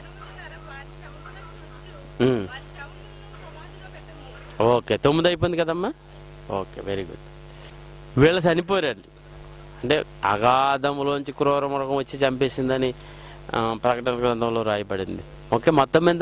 ఉమ్. ఓకే తొమ్మిది అయిపోయింది కదమ్మా ఓకే వెరీ గుడ్ వీళ్ళు చనిపోయారండి అంటే అగాధములోంచి క్రూర మృగం వచ్చి చంపేసిందని ఆ, ప్రకటన గ్రంథంలో రాయబడింది ఓకే మొత్తం మీద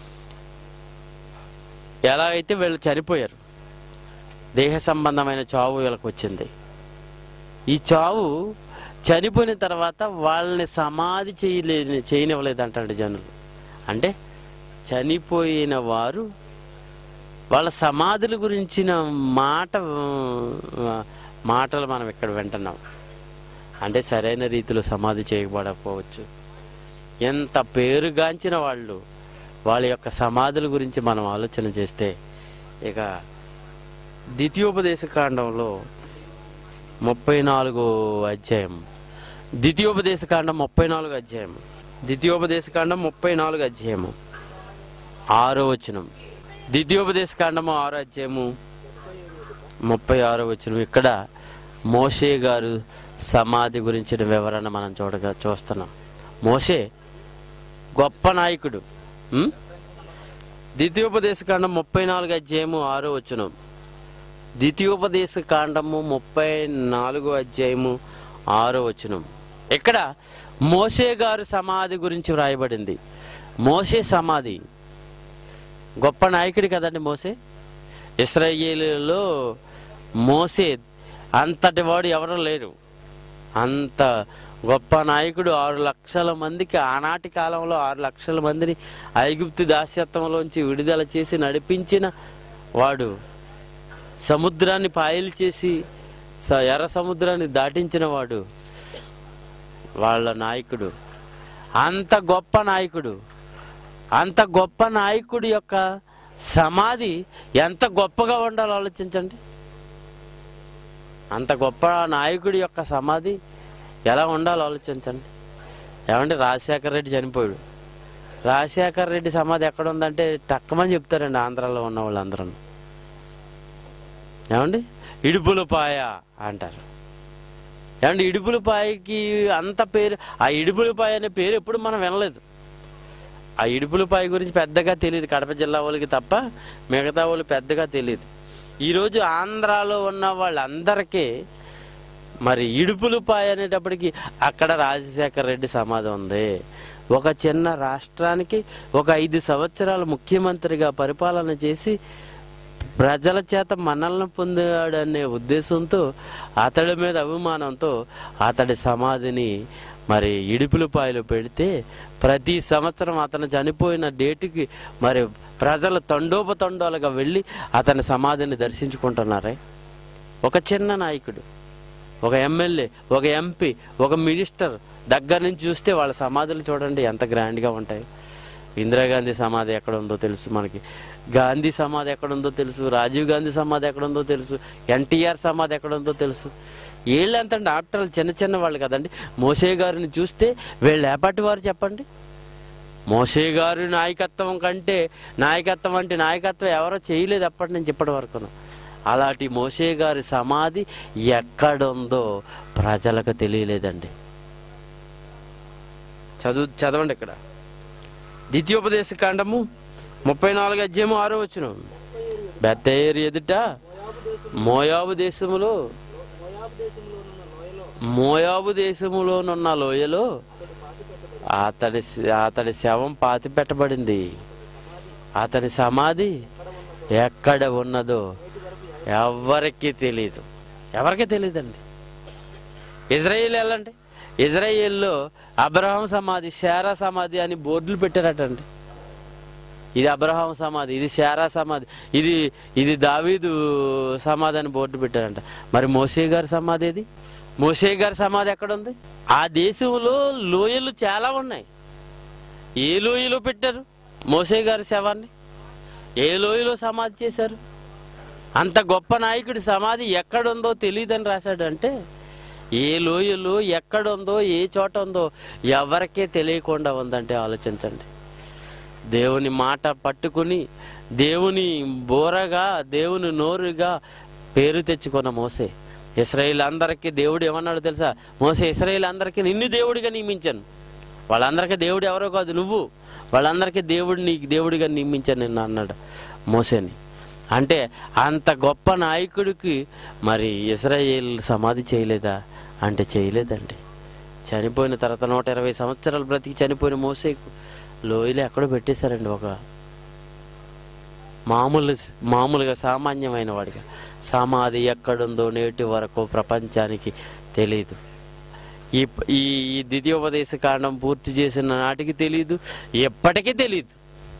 ఎలా అయితే వీళ్ళు చనిపోయారు దేహ సంబంధమైన చావు వీళ్ళకి వచ్చింది ఈ చావు చనిపోయిన తర్వాత వాళ్ళని సమాధి చేయలే చేయనివ్వలేదంటండి జనులు అంటే చనిపోయిన వారు వాళ్ళ సమాధుల గురించిన మాట ఆ, మాటలు మనం ఇక్కడ వింటున్నాం అంటే సరైన రీతిలో సమాధి చేయకపోవచ్చు ఎంత పేరుగాంచిన వాళ్ళు వాళ్ళ యొక్క సమాధుల గురించి మనం ఆలోచన చేస్తే ఇక ద్వితీయోపదేశ కాండంలో ముప్పై నాలుగో అధ్యాయం ద్వితీయోపదేశ కాండం ముప్పై నాలుగు అధ్యాయం ద్వితీయోపదేశ కాండం ముప్పై నాలుగు అధ్యాయము ఆరో వచనం ద్వితీయోపదేశ కాండము ఆరో అధ్యాయము ముప్పై ఆరో వచనం ఇక్కడ మోషే గారు సమాధి గురించిన వివరణ మనం చూడగా చూస్తున్నాం మోషే గొప్ప నాయకుడు ఉం? ద్వితీయోపదేశ కాండం ముప్పై నాలుగు అధ్యాయము ఆరో వచనం ద్వితీయోపదేశ కాండము ముప్పై నాలుగో అధ్యాయము ఆరో వచనం ఇక్కడ మోషే గారు సమాధి గురించి వ్రాయబడింది మోషే సమాధి గొప్ప నాయకుడు కదండి మోసే ఇస్రాయేలీలో మోసే అంతటి వాడు ఎవరు లేరు అంత గొప్ప నాయకుడు ఆరు లక్షల మందికి ఆనాటి కాలంలో ఆరు లక్షల మందిని ఐగుప్తు దాస్యత్వంలోంచి విడుదల చేసి నడిపించిన వాడు సముద్రాన్ని పాయలు చేసి స- ఎర్ర సముద్రాన్ని దాటించిన వాడు వాళ్ళ నాయకుడు అంత గొప్ప నాయకుడు అంత గొప్ప నాయకుడి యొక్క సమాధి ఎంత గొప్పగా ఉండాలో ఆలోచించండి అంత గొప్ప నాయకుడి యొక్క సమాధి ఎలా ఉండాలో ఆలోచించండి ఏమంటే రాజశేఖర రెడ్డి చనిపోయాడు రాజశేఖర రెడ్డి సమాధి ఎక్కడ ఉందంటే టక్కమని చెప్తారండి ఆంధ్రాలో ఉన్న వాళ్ళందరూ ఏమండి ఇడుపులపాయ అంటారు ఏమండి ఇడుపులపాయకి అంత పేరు ఆ ఇడుపులపాయ అనే పేరు ఎప్పుడు మనం వినలేదు ఆ ఇడుపులపాయ గురించి పెద్దగా తెలియదు కడప జిల్లా వాళ్ళకి తప్ప మిగతా వాళ్ళు పెద్దగా తెలియదు ఈరోజు ఆంధ్రాలో ఉన్న వాళ్ళందరికీ మరి ఇడుపులపాయ అనేటప్పటికి అక్కడ రాజశేఖర రెడ్డి సమాధి ఉంది ఒక చిన్న రాష్ట్రానికి ఒక ఐదు సంవత్సరాలు ముఖ్యమంత్రిగా పరిపాలన చేసి ప్రజల చేత మనల్ని పొందాడనే ఉద్దేశంతో అతడి మీద అభిమానంతో అతడి సమాధిని మరి ఇడుపులపాయలు పెడితే ప్రతి సంవత్సరం అతను చనిపోయిన డేటుకి మరి ప్రజలు తండోపతండాలుగా వెళ్ళి అతని సమాధిని దర్శించుకుంటున్నారే ఒక చిన్న నాయకుడు ఒక ఎమ్మెల్యే ఒక ఎంపీ ఒక మినిస్టర్ దగ్గర నుంచి చూస్తే వాళ్ళ సమాధులు చూడండి ఎంత గ్రాండ్గా ఉంటాయి ఇందిరాగాంధీ సమాధి ఎక్కడ ఉందో తెలుసు మనకి గాంధీ సమాధి ఎక్కడ ఉందో తెలుసు రాజీవ్ గాంధీ సమాధి ఎక్కడ ఉందో తెలుసు ఎన్టీఆర్ సమాధి ఎక్కడ ఉందో తెలుసు వీళ్ళు ఎంత డాక్టర్లు చిన్న చిన్న వాళ్ళు కదండి మోసే గారిని చూస్తే వీళ్ళు ఏపాటి వారు చెప్పండి మోసే గారి నాయకత్వం కంటే నాయకత్వం అంటే నాయకత్వం ఎవరో చేయలేదు అప్పటి నుంచి ఇప్పటి వరకు అలాంటి మోసే గారి సమాధి ఎక్కడుందో ప్రజలకు తెలియలేదండి చదువు చదవండి ఇక్కడ ద్వితీయోపదేశ కాండము ముప్పై నాలుగు అధ్యాయము ఆరో వచ్చును బెత్తేరు ఎదుట మోయాబు దేశములో మోయాబు దేశములోనున్న లోయలో అతడి అతడి శవం పాతి పెట్టబడింది అతని సమాధి ఎక్కడ ఉన్నదో ఎవరికి తెలీదు ఎవరికి తెలియదండి ఇజ్రాయిల్ వెళ్ళండి ఇజ్రాయిల్లో అబ్రహాం సమాధి శారా సమాధి అని బోర్డులు పెట్టారటండి ఇది అబ్రహాం సమాధి ఇది శారా సమాధి ఇది ఇది దావీదు సమాధి అని బోర్డు పెట్టారంట మరి మోసే గారి సమాధి ఏది మోసే గారి సమాధి ఎక్కడ ఉంది ఆ దేశంలో లోయలు చాలా ఉన్నాయి ఏ లోయలో పెట్టారు మోసే గారి శవాన్ని ఏ లోయలో సమాధి చేశారు అంత గొప్ప నాయకుడి సమాధి ఎక్కడుందో తెలియదని రాశాడంటే ఏ లోయలో ఎక్కడుందో ఏ చోట ఉందో ఎవరికే తెలియకుండా ఉందంటే ఆలోచించండి దేవుని మాట పట్టుకుని దేవుని బోరగా దేవుని నోరుగా పేరు తెచ్చుకున్న మోసే ఇస్రాయిల్ అందరికీ దేవుడు ఏమన్నాడు తెలుసా మోసే ఇస్రాయిల్ అందరికీ నిన్ను దేవుడిగా నియమించాను వాళ్ళందరికీ దేవుడు ఎవరో కాదు నువ్వు వాళ్ళందరికీ దేవుడు నీకు దేవుడిగా నియమించాను నిన్ను అన్నాడు మోసేని అంటే అంత గొప్ప నాయకుడికి మరి ఇస్రాయేల్ సమాధి చేయలేదా అంటే చేయలేదండి చనిపోయిన తర్వాత నూట ఇరవై సంవత్సరాలు బ్రతికి చనిపోయిన మోసేకు లోయలు ఎక్కడో పెట్టేశారండి ఒక మామూలు మామూలుగా సామాన్యమైన వాడిగా సమాధి ఎక్కడుందో నేటి వరకు ప్రపంచానికి తెలియదు ఈ ఈ ఈ ద్వితీయోపదేశ కాండం పూర్తి చేసిన నాటికి తెలియదు ఎప్పటికీ తెలియదు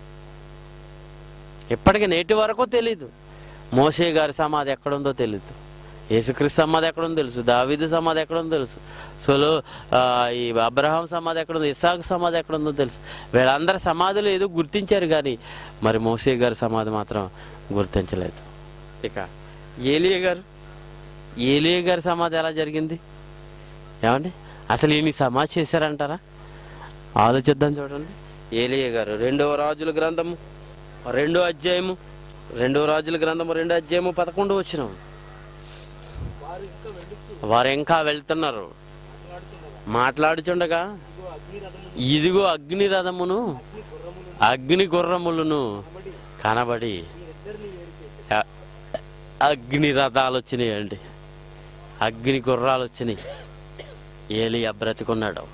ఎప్పటికీ నేటి వరకు తెలీదు మోసే గారి సమాధి ఎక్కడుందో తెలీదు యేసుక్రీస్తు సమాధి ఎక్కడుందో తెలుసు దావీదు సమాధి ఎక్కడుందో తెలుసు సోలో ఆ, ఈ అబ్రహాం సమాధి ఎక్కడుందో ఇసాకు సమాధి ఎక్కడుందో తెలుసు వీళ్ళందరి సమాధులు ఏదో గుర్తించారు కానీ మరి మోసే గారి సమాధి మాత్రం గుర్తించలేదు ఇక ఏలియ గారు ఏలియ గారి సమాధి ఎలా జరిగింది ఏమండి అసలు ఈయన సమాధి చేశారంటారా ఆలోచిద్దాం చూడండి ఏలియ గారు రెండవ రాజుల గ్రంథము రెండో అధ్యాయము రెండవ రాజుల గ్రంథము రెండో అధ్యాయము పదకొండు వచ్చినాం వారు ఇంకా వెళుతూ వారు ఇంకా వెళ్తున్నారు మాట్లాడుచుండగా ఇదిగో అగ్ని రథమును అగ్ని గుర్రములను కనబడి ఇద్దరిని వేరు చేశారు అ- అగ్ని రథాలు వచ్చినాయండి అగ్ని గుర్రాలు వచ్చినాయి ఏలియా బ్రతికున్నాడు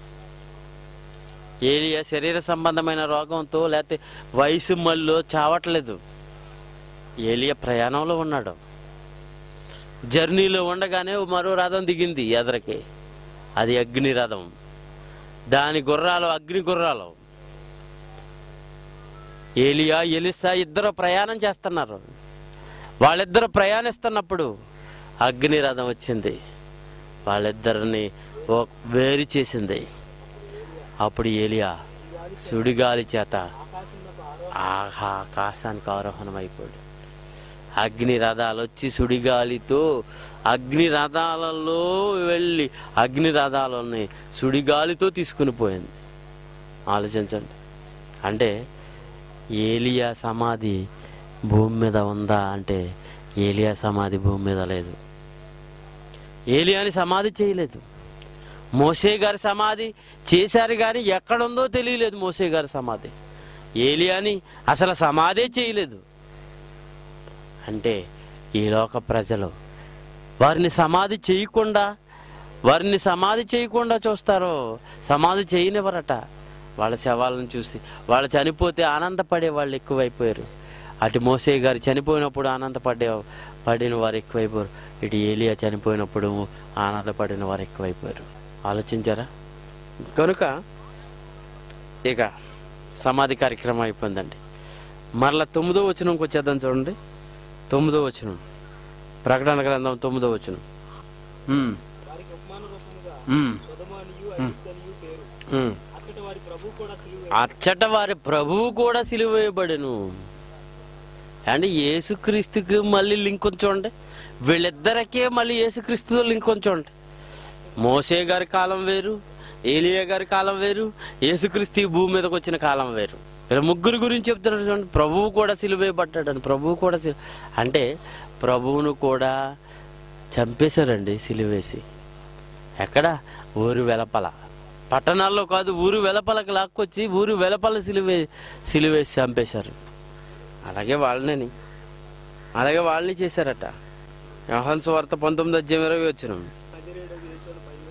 ఏలియా శరీర సంబంధమైన రోగంతో లేకపోతే వయసు మళ్ళీ చావట్లేదు ఏలియా ప్రయాణంలో ఉన్నాడు జర్నీలో ఉండగానే మరో రథం దిగింది ఎదరికి అది అగ్ని రథం దాని గుర్రాలు అగ్ని గుర్రాలు ఏలియా ఎలిసా ఇద్దరు ప్రయాణం చేస్తున్నారు వాళ్ళిద్దరు ప్రయాణిస్తున్నప్పుడు అగ్ని రథం వచ్చింది వాళ్ళిద్దరిని ఓ- వేరు చేసింది అప్పుడు ఏలియా సుడిగాలి చేత ఆహా ఆకాశానికి ఆరోహణం అయిపోయాడు అగ్ని రథాలు వచ్చి సుడిగాలితో అగ్ని రథాలలో వెళ్ళి అగ్ని రథాలని సుడిగాలితో తీసుకుని పోయింది ఆలోచించండి అంటే ఏలియా సమాధి భూమి మీద ఉందా అంటే ఏలియా సమాధి భూమి మీద లేదు ఏలియాని సమాధి చేయలేదు మోసే గారి సమాధి చేశారు కానీ ఎక్కడుందో తెలియలేదు మోసే గారి సమాధి ఏలియాని అసలు సమాధే చేయలేదు అంటే ఈ లోక ప్రజలు వారిని సమాధి చేయకుండా వారిని సమాధి చేయకుండా చూస్తారో సమాధి చేయనివ్వరట వాళ్ళ శవాలను చూసి వాళ్ళు చనిపోతే ఆనందపడే వాళ్ళు ఎక్కువైపోయారు అటు మోసే గారు చనిపోయినప్పుడు ఆనందపడే పడిన వారు ఎక్కువైపోయారు ఇటు ఏలియా చనిపోయినప్పుడు ఆనందపడిన వారు ఎక్కువైపోయారు ఆలోచించారా కనుక ఇక సమాధి కార్యక్రమం అయిపోయిందండి మరలా తొమ్మిదో వచనంకి వచ్చేద్దాం చూడండి తొమ్మిదో వచనం ప్రకటన గ్రంథం తొమ్మిదో వచనం ఉమ్, వారికి ఉపమాన రూపముగా ఉమ్, సొదమానియు ఐగుప్తనియు పేరు ఉమ్. అచ్చట వారి ప్రభు కూడా సిలువ అచ్చట వారి ప్రభువు కూడా సిలువేయబడెను అండ్ యేసుక్రీస్తుకి మళ్ళీ లింక్ ఉంచండి వీళ్ళిద్దరికే మళ్ళీ యేసుక్రీస్తుతో లింక్ ఉంచండి మోసే గారి కాలం వేరు ఏలియా గారి కాలం వేరు యేసుక్రీస్తు ఈ భూమి మీదకి వచ్చిన కాలం వేరు ఇక్కడ ముగ్గురు గురించి చెప్తున్నారు చూడండి ప్రభువు కూడా సిలువేయబడ్డాడని ప్రభువు కూడా సిలు అంటే ప్రభువును కూడా చంపేశారండి సిలువేసి ఎక్కడ ఊరు వెలపల పట్టణాల్లో కాదు ఊరు వెలపలకు లాక్కొచ్చి ఊరు వెలపల సిలువే సిలువేసి చంపేశారు అలాగే వాళ్ళని అలాగే వాళ్ళని చేశారట యోహాన్ సువార్త పంతొమ్మిది అధ్యాయం ఇరవై వచ్చిన పదిహేడవ యేసును పైకి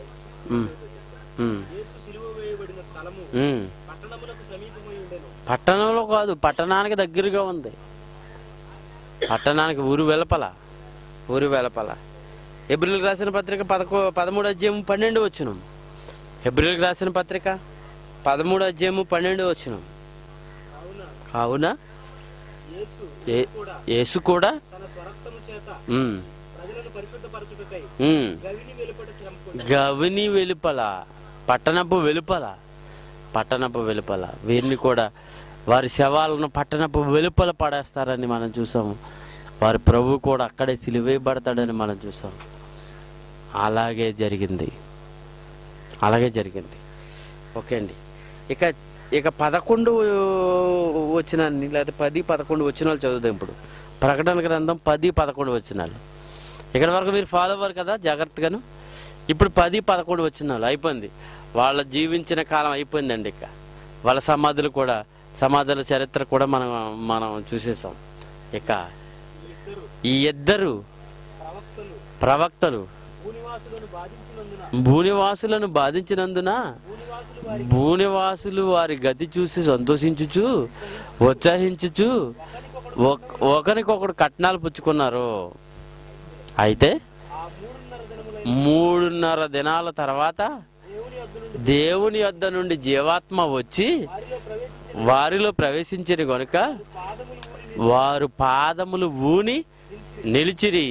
రాసి యేసు సిలువ వేయబడిన స్థలము పట్టణమునకు సమీపమై ఉండెను పట్టణంలో కాదు పట్టణానికి దగ్గరగా ఉంది పట్టణానికి ఊరు వెలపల ఊరు వెలపల ఎబ్రిల్కి రాసిన పత్రిక పదకొ పదమూడు అధ్యాయం పన్నెండు వచ్చును ఎబ్రిల్కి రాసిన పత్రిక పదమూడు అధ్యాయము పన్నెండు వచ్చును కావున కావున యేసు ఏ- కూడా యేసు కూడా తన స్వరక్తము చేత ఉమ్, ప్రజలను పరిశుద్ధపరచుటకై ఉమ్, గవిని వెలుపట శ్రమపడి గవిని వెలుపల పట్టణపు వెలుపల పట్టణపు వెలుపల వీరిని కూడా వారి శవాలను పట్టణపు వెలుపల పడేస్తారని మనం చూసాము వారి ప్రభు కూడా అక్కడే సిలువేయబడతాడని మనం చూసాం అలాగే జరిగింది అలాగే జరిగింది ఓకే అండి ఇక ఇక పదకొండు వచ్చిన లేదా పది పదకొండు వచ్చినాలు చదువుదాం ఇప్పుడు ప్రకటన గ్రంథం పది పదకొండు వచ్చినాలు ఇక్కడ వరకు మీరు ఫాలో అవ్వరు కదా జాగ్రత్తగాను ఇప్పుడు పది పదకొండు వచ్చినాలు అయిపోయింది వాళ్ళ జీవించిన కాలం అయిపోయిందండి ఇక వాళ్ళ సమాధులు కూడా సమాధుల చరిత్ర కూడా మనం మనం చూసేసాం ఇక ఇద్దరు ఈ ఇద్దరు ప్రవక్తలు ప్రవక్తలు భూనివాసులను బాధించినందున భూనివాసులను బాధించినందున భూనివాసులు వారి భూనివాసులు వారి గతి చూసి సంతోషించుచు ఉత్సాహించుచు ఒక- ఒకరికొకడు కట్నాలు పుచ్చుకున్నారు అయితే ఆ మూడున్నర దినముల మూడున్నర దినాల తర్వాత దేవుని యొద్ద నుండి దేవుని యొద్ద నుండి జీవాత్మ వచ్చి వారిలో ప్రవేశించి వారిలో ప్రవేశించిన గనుక పాదములు ఊరి వారు పాదములు ఊని నిలిచిరి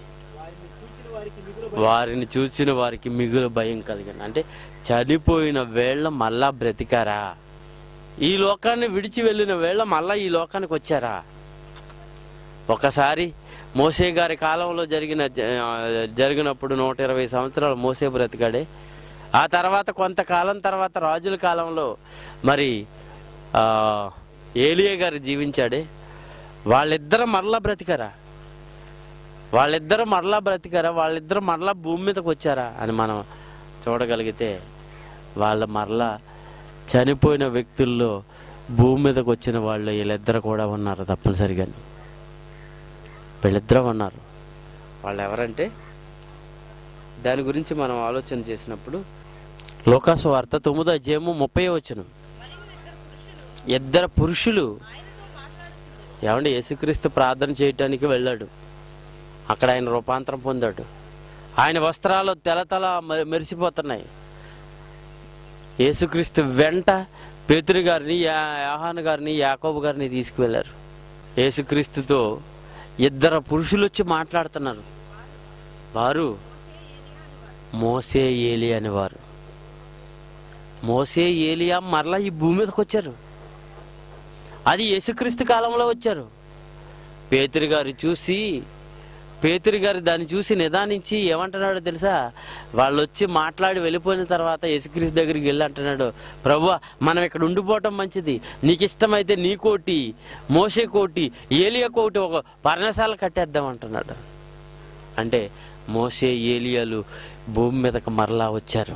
వారిని చూచిన వారికి మిగులు వారిని చూసిన వారికి మిగులు భయం కలిగింది అంటే చనిపోయిన వేళ్ళ మళ్ళా బ్రతికారా ఈ లోకాన్ని విడిచి వెళ్ళిన వేళ్ళ మళ్ళా ఈ లోకానికి వచ్చారా ఒకసారి మోసే గారి కాలంలో జరిగిన జ- ఆ, జరిగినప్పుడు నూట ఇరవై సంవత్సరాలు మోసే బ్రతికాడే ఆ తర్వాత కొంతకాలం తర్వాత రాజుల కాలంలో మరి ఆ, ఏలియా గారు జీవించాడే వాళ్ళిద్దరు మరలా బ్రతికారా వాళ్ళిద్దరు మరలా బ్రతికారా వాళ్ళిద్దరు మరలా భూమి మీదకి వచ్చారా అని మనం చూడగలిగితే వాళ్ళ మరలా చనిపోయిన వ్యక్తుల్లో భూమి మీదకి వచ్చిన వాళ్ళు వీళ్ళిద్దరు కూడా ఉన్నారు తప్పనిసరిగా వీళ్ళిద్దరూ ఉన్నారు వాళ్ళు ఎవరంటే దాని గురించి మనం ఆలోచన చేసినప్పుడు లోకాసు వార్త తొమ్మిదో అధ్యాయము ముప్పై వచ్చును ఇద్దరు పురుషులు ఏమండి యేసుక్రీస్తు ప్రార్థన చేయటానికి వెళ్ళాడు అక్కడ ఆయన రూపాంతరం పొందాడు ఆయన వస్త్రాలు తెలతల మె- మెరిసిపోతున్నాయి యేసుక్రీస్తు వెంట పేతురు గారిని యా- యాహాను గారిని యాకోబు గారిని తీసుకువెళ్ళారు యేసుక్రీస్తుతో ఇద్దరు పురుషులు వచ్చి మాట్లాడుతున్నారు వారు మోసే ఏలి అనేవారు మోసే ఏలియా మరలా ఈ భూమి మీదకి వచ్చారు అది యేసుక్రీస్తు కాలంలో వచ్చారు పేతురు గారు చూసి పేతురు గారు దాన్ని చూసి నిదానించి ఏమంటున్నాడో తెలుసా వాళ్ళు వచ్చి మాట్లాడి వెళ్ళిపోయిన తర్వాత యేసుక్రీస్తు దగ్గరికి వెళ్ళి అంటున్నాడు ప్రభు మనం ఇక్కడ ఉండిపోవటం మంచిది నీకు ఇష్టమైతే నీ కోటి మోసే కోటి ఏలియా కోటి ఒక పర్ణశాల కట్టేద్దాం అంటున్నాడు అంటే మోసే ఏలియాలు భూమి మీదకి మరలా వచ్చారు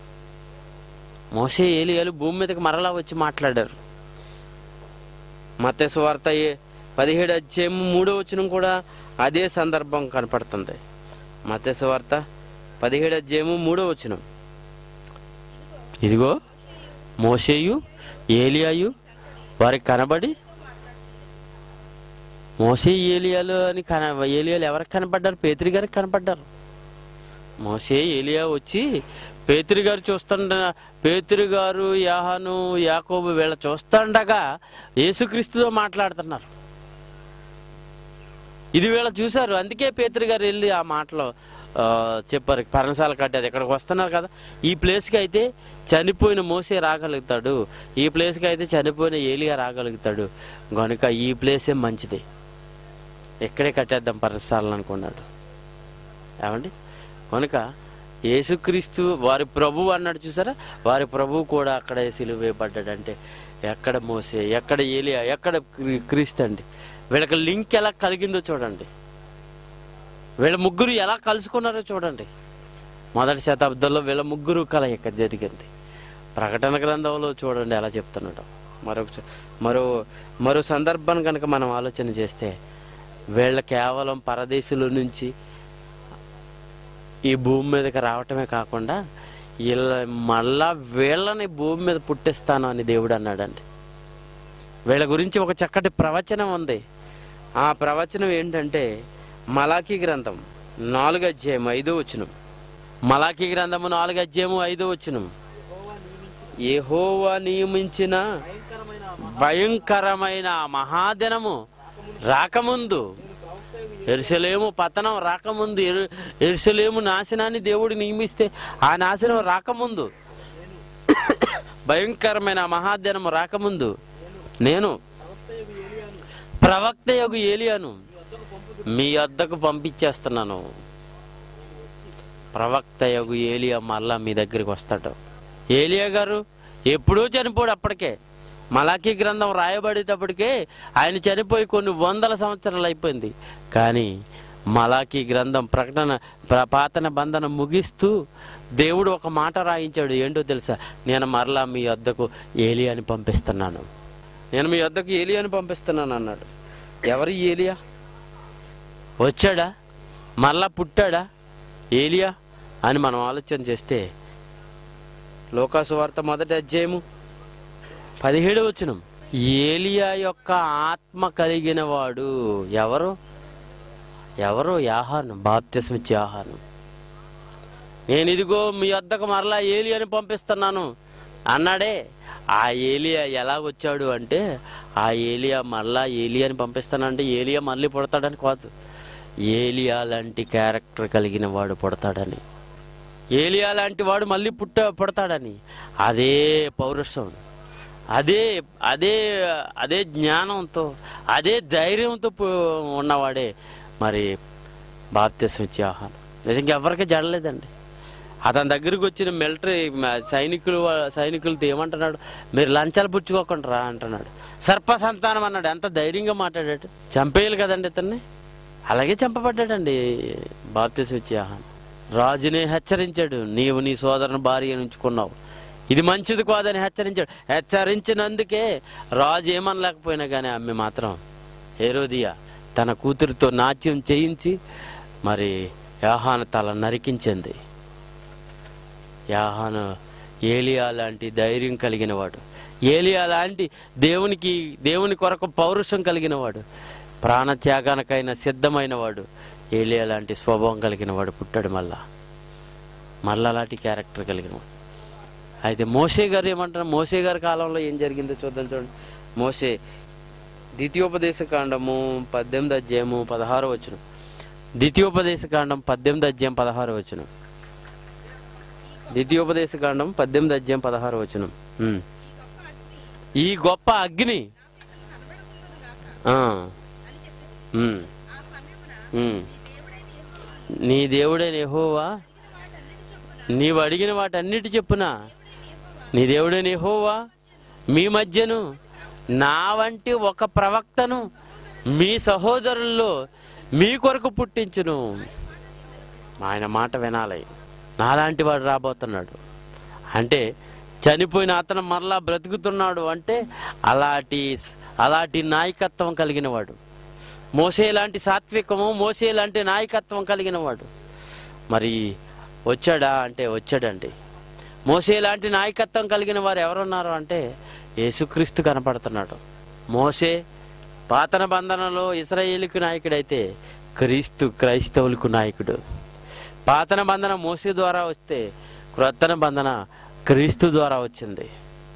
మోసే ఏలియాలు భూమి మీదకి మరలా వచ్చి మాట్లాడారు మత్స్సు వార్త ఏ- పదిహేడు అధ్యాయం మూడో వచనం కూడా అదే సందర్భం కనపడుతుంది మత్స్య వార్త పదిహేడు అధ్యాయము మూడో వచనం ఇదిగో మోషేయు ఏలియాయు వారికి కనబడి మోసే ఏలియాలు అని కన ఏలియాలు ఎవరికి కనపడ్డారు పేతురి గారికి కనపడ్డారు మోసే ఏలియా వచ్చి పేతురి గారు చూస్తుండ పేతురి గారు యాహాను యాకోబు వీళ్ళ చూస్తుండగా యేసుక్రీస్తుతో మాట్లాడుతున్నారు ఇది వీళ్ళ చూశారు అందుకే పేతురి గారు వెళ్ళి ఆ మాటలో ఆ, చెప్పారు పర్ణశాల కట్టేది ఇక్కడికి వస్తున్నారు కదా ఈ ప్లేస్కి అయితే చనిపోయిన మోసే రాగలుగుతాడు ఈ ప్లేస్కి అయితే చనిపోయిన ఏలియా రాగలుగుతాడు కనుక ఈ ప్లేసే మంచిది ఇక్కడే కట్టేద్దాం పర్ణశాలను అనుకున్నాడు ఏమండి కనుక యేసుక్రీస్తు వారి ప్రభు అన్నాడు చూసారా వారి ప్రభు కూడా అక్కడే సిలువ వేయబడ్డాడంటే ఎక్కడ మోసే ఎక్కడ ఏలియా ఎక్కడ క్రీ- క్రీస్తు అండి వీళ్ళకి లింక్ ఎలా కలిగిందో చూడండి వీళ్ళ ముగ్గురు ఎలా కలుసుకున్నారో చూడండి మొదటి శతాబ్దంలో వీళ్ళ ముగ్గురు కలయిక జరిగింది ప్రకటన గ్రంథంలో చూడండి ఎలా చెప్తున్నాడు మరొక చ- మరో మరో సందర్భాన్ని కనుక మనం ఆలోచన చేస్తే వీళ్ళ కేవలం పరదేశుల నుంచి ఈ భూమి మీదకి రావటమే కాకుండా వీళ్ళ మళ్ళా వీళ్ళని భూమి మీద పుట్టిస్తాను అని దేవుడు అన్నాడండి వీళ్ళ గురించి ఒక చక్కటి ప్రవచనం ఉంది ఆ ప్రవచనం ఏంటంటే మలాఖీ గ్రంథం నాలుగు అధ్యాయం ఐదో వచనం మలాఖీ గ్రంథము నాలుగు అధ్యాయము ఐదో వచనం యెహోవా నియమించిన భయంకరమైన భయంకరమైన ఆ మహాదినము రాకముందు ఎరుసలేము పతనం రాకముందు ఎరు- ఎరుసలేము నాశనాన్ని దేవుడు నియమిస్తే ఆ నాశనం రాకముందు భయంకరమైన ఆ మహాదినము రాకముందు నేను ప్రవక్త యొగు ఏలియాను మీ వద్దకు పంపించేస్తున్నాను ప్రవక్త యొగు ఏలియా మళ్ళా మీ దగ్గరికి వస్తాడు ఏలియా గారు ఎప్పుడూ చనిపోడు అప్పటికే మలాఖీ గ్రంథం రాయబడేటప్పటికే ఆయన చనిపోయి కొన్ని వందల సంవత్సరాలు అయిపోయింది కానీ మలాఖీ గ్రంథం ప్రకటన ప్ర- పాతన బంధన ముగిస్తూ దేవుడు ఒక మాట రాయించాడు ఏంటో తెలుసా నేను మరలా మీ వద్దకు ఏలియాని పంపిస్తున్నాను నేను మీ వద్దకు ఏలియాని పంపిస్తున్నాను అన్నాడు ఎవరు ఈ ఏలియా వచ్చాడా మరలా పుట్టాడా ఏలియా అని మనం ఆలోచన చేస్తే లోకాసు వార్త మొదటి అధ్యాయము పదిహేడు వచనం ఏలియా యొక్క ఆత్మ కలిగిన వాడు ఎవరు ఎవరు యాహాను బాప్తిసం ఇచ్చే యాహాను నేను ఇదిగో మీ వద్దకు మరలా ఏలియాని పంపిస్తున్నాను అన్నాడే ఆ ఏలియా ఎలా వచ్చాడు అంటే ఆ ఏలియా మరలా ఏలియాని పంపిస్తానంటే ఏలియా మళ్ళీ పుడతాడని కాదు ఏలియా లాంటి క్యారెక్టర్ కలిగిన వాడు పుడతాడని ఏలియా లాంటి వాడు మళ్ళీ పుట్ట పుడతాడని అదే పౌరుషం అదే అదే అదే జ్ఞానంతో అదే ధైర్యంతో పు- ఉన్నవాడే మరి బాప్తిసం ఇచ్చే ఆహారం నిజంగా ఎవరికి జడలేదండి అతని దగ్గరికి వచ్చిన మిలిటరీ సైనికులు వా- సైనికులతో ఏమంటున్నాడు మీరు లంచాలు పుచ్చుకోకుండా రా అంటున్నాడు సర్ప సంతానం అన్నాడు ఎంత ధైర్యంగా మాట్లాడాడు చంపేయాలి కదండి ఇతన్ని అలాగే చంపబడ్డాడండి బాప్తిసం ఇచ్చే ఆహారం రాజునే హెచ్చరించాడు నీవు నీ సోదరుని భార్య ఉంచుకున్నావు ఇది మంచిది కాదని హెచ్చరించాడు హెచ్చరించినందుకే రాజు ఏమనలేకపోయినా కానీ ఆమె మాత్రం హేరోదియా తన కూతురుతో నాట్యం చేయించి మరి యాహాను తల నరికించింది యాహాను ఏలియా లాంటి ధైర్యం కలిగిన వాడు ఏలియా లాంటి దేవునికి దేవుని కొరకు పౌరుషం కలిగిన వాడు ప్రాణత్యాగానికైనా సిద్ధమైన వాడు ఏలియా లాంటి స్వభావం కలిగిన వాడు పుట్టాడు మళ్ళా మళ్ళా లాంటి క్యారెక్టర్ కలిగిన వాడు అయితే మోసే గారు ఏమంటారు మోసే గారి కాలంలో ఏం జరిగిందో చూద్దాం చూడండి మోసే ద్వితీయోపదేశ కాండము పద్దెనిమిది అధ్యాయము పదహారు వచ్చును ద్వితీయోపదేశ కాండం పద్దెనిమిది అధ్యాయం పదహారు వచ్చును ద్వితీయోపదేశ కాండం పద్దెనిమిది అధ్యాయం పదహారు వచ్చును ఉమ్. ఈ గొప్ప అగ్ని ఆ. ఉమ్. ఉమ్. నీ దేవుడైన యెహోవా నీవు అడిగిన వాటన్నిటి చెప్పున నీ దేవుడైన యెహోవా మీ మధ్యను నా వంటి ఒక ప్రవక్తను మీ సహోదరుల్లో మీ కొరకు పుట్టించును ఆయన మాట వినాలి నాలాంటి వాడు రాబోతున్నాడు అంటే చనిపోయిన అతను మరలా బ్రతుకుతున్నాడు అంటే అలాంటి అలాంటి నాయకత్వం కలిగిన వాడు మోసే లాంటి సాత్వికము మోసే లాంటి నాయకత్వం కలిగిన వాడు మరి వచ్చాడా అంటే వచ్చాడండి మోసే లాంటి నాయకత్వం కలిగిన వారు ఎవరున్నారు అంటే యేసుక్రీస్తు కనపడుతున్నాడు మోసే పాతన బంధనలో ఇస్రాయేలుకు నాయకుడైతే క్రీస్తు క్రైస్తవులకు నాయకుడు పాతన బంధన మోసే ద్వారా వస్తే క్రొత్తన బంధన క్రీస్తు ద్వారా వచ్చింది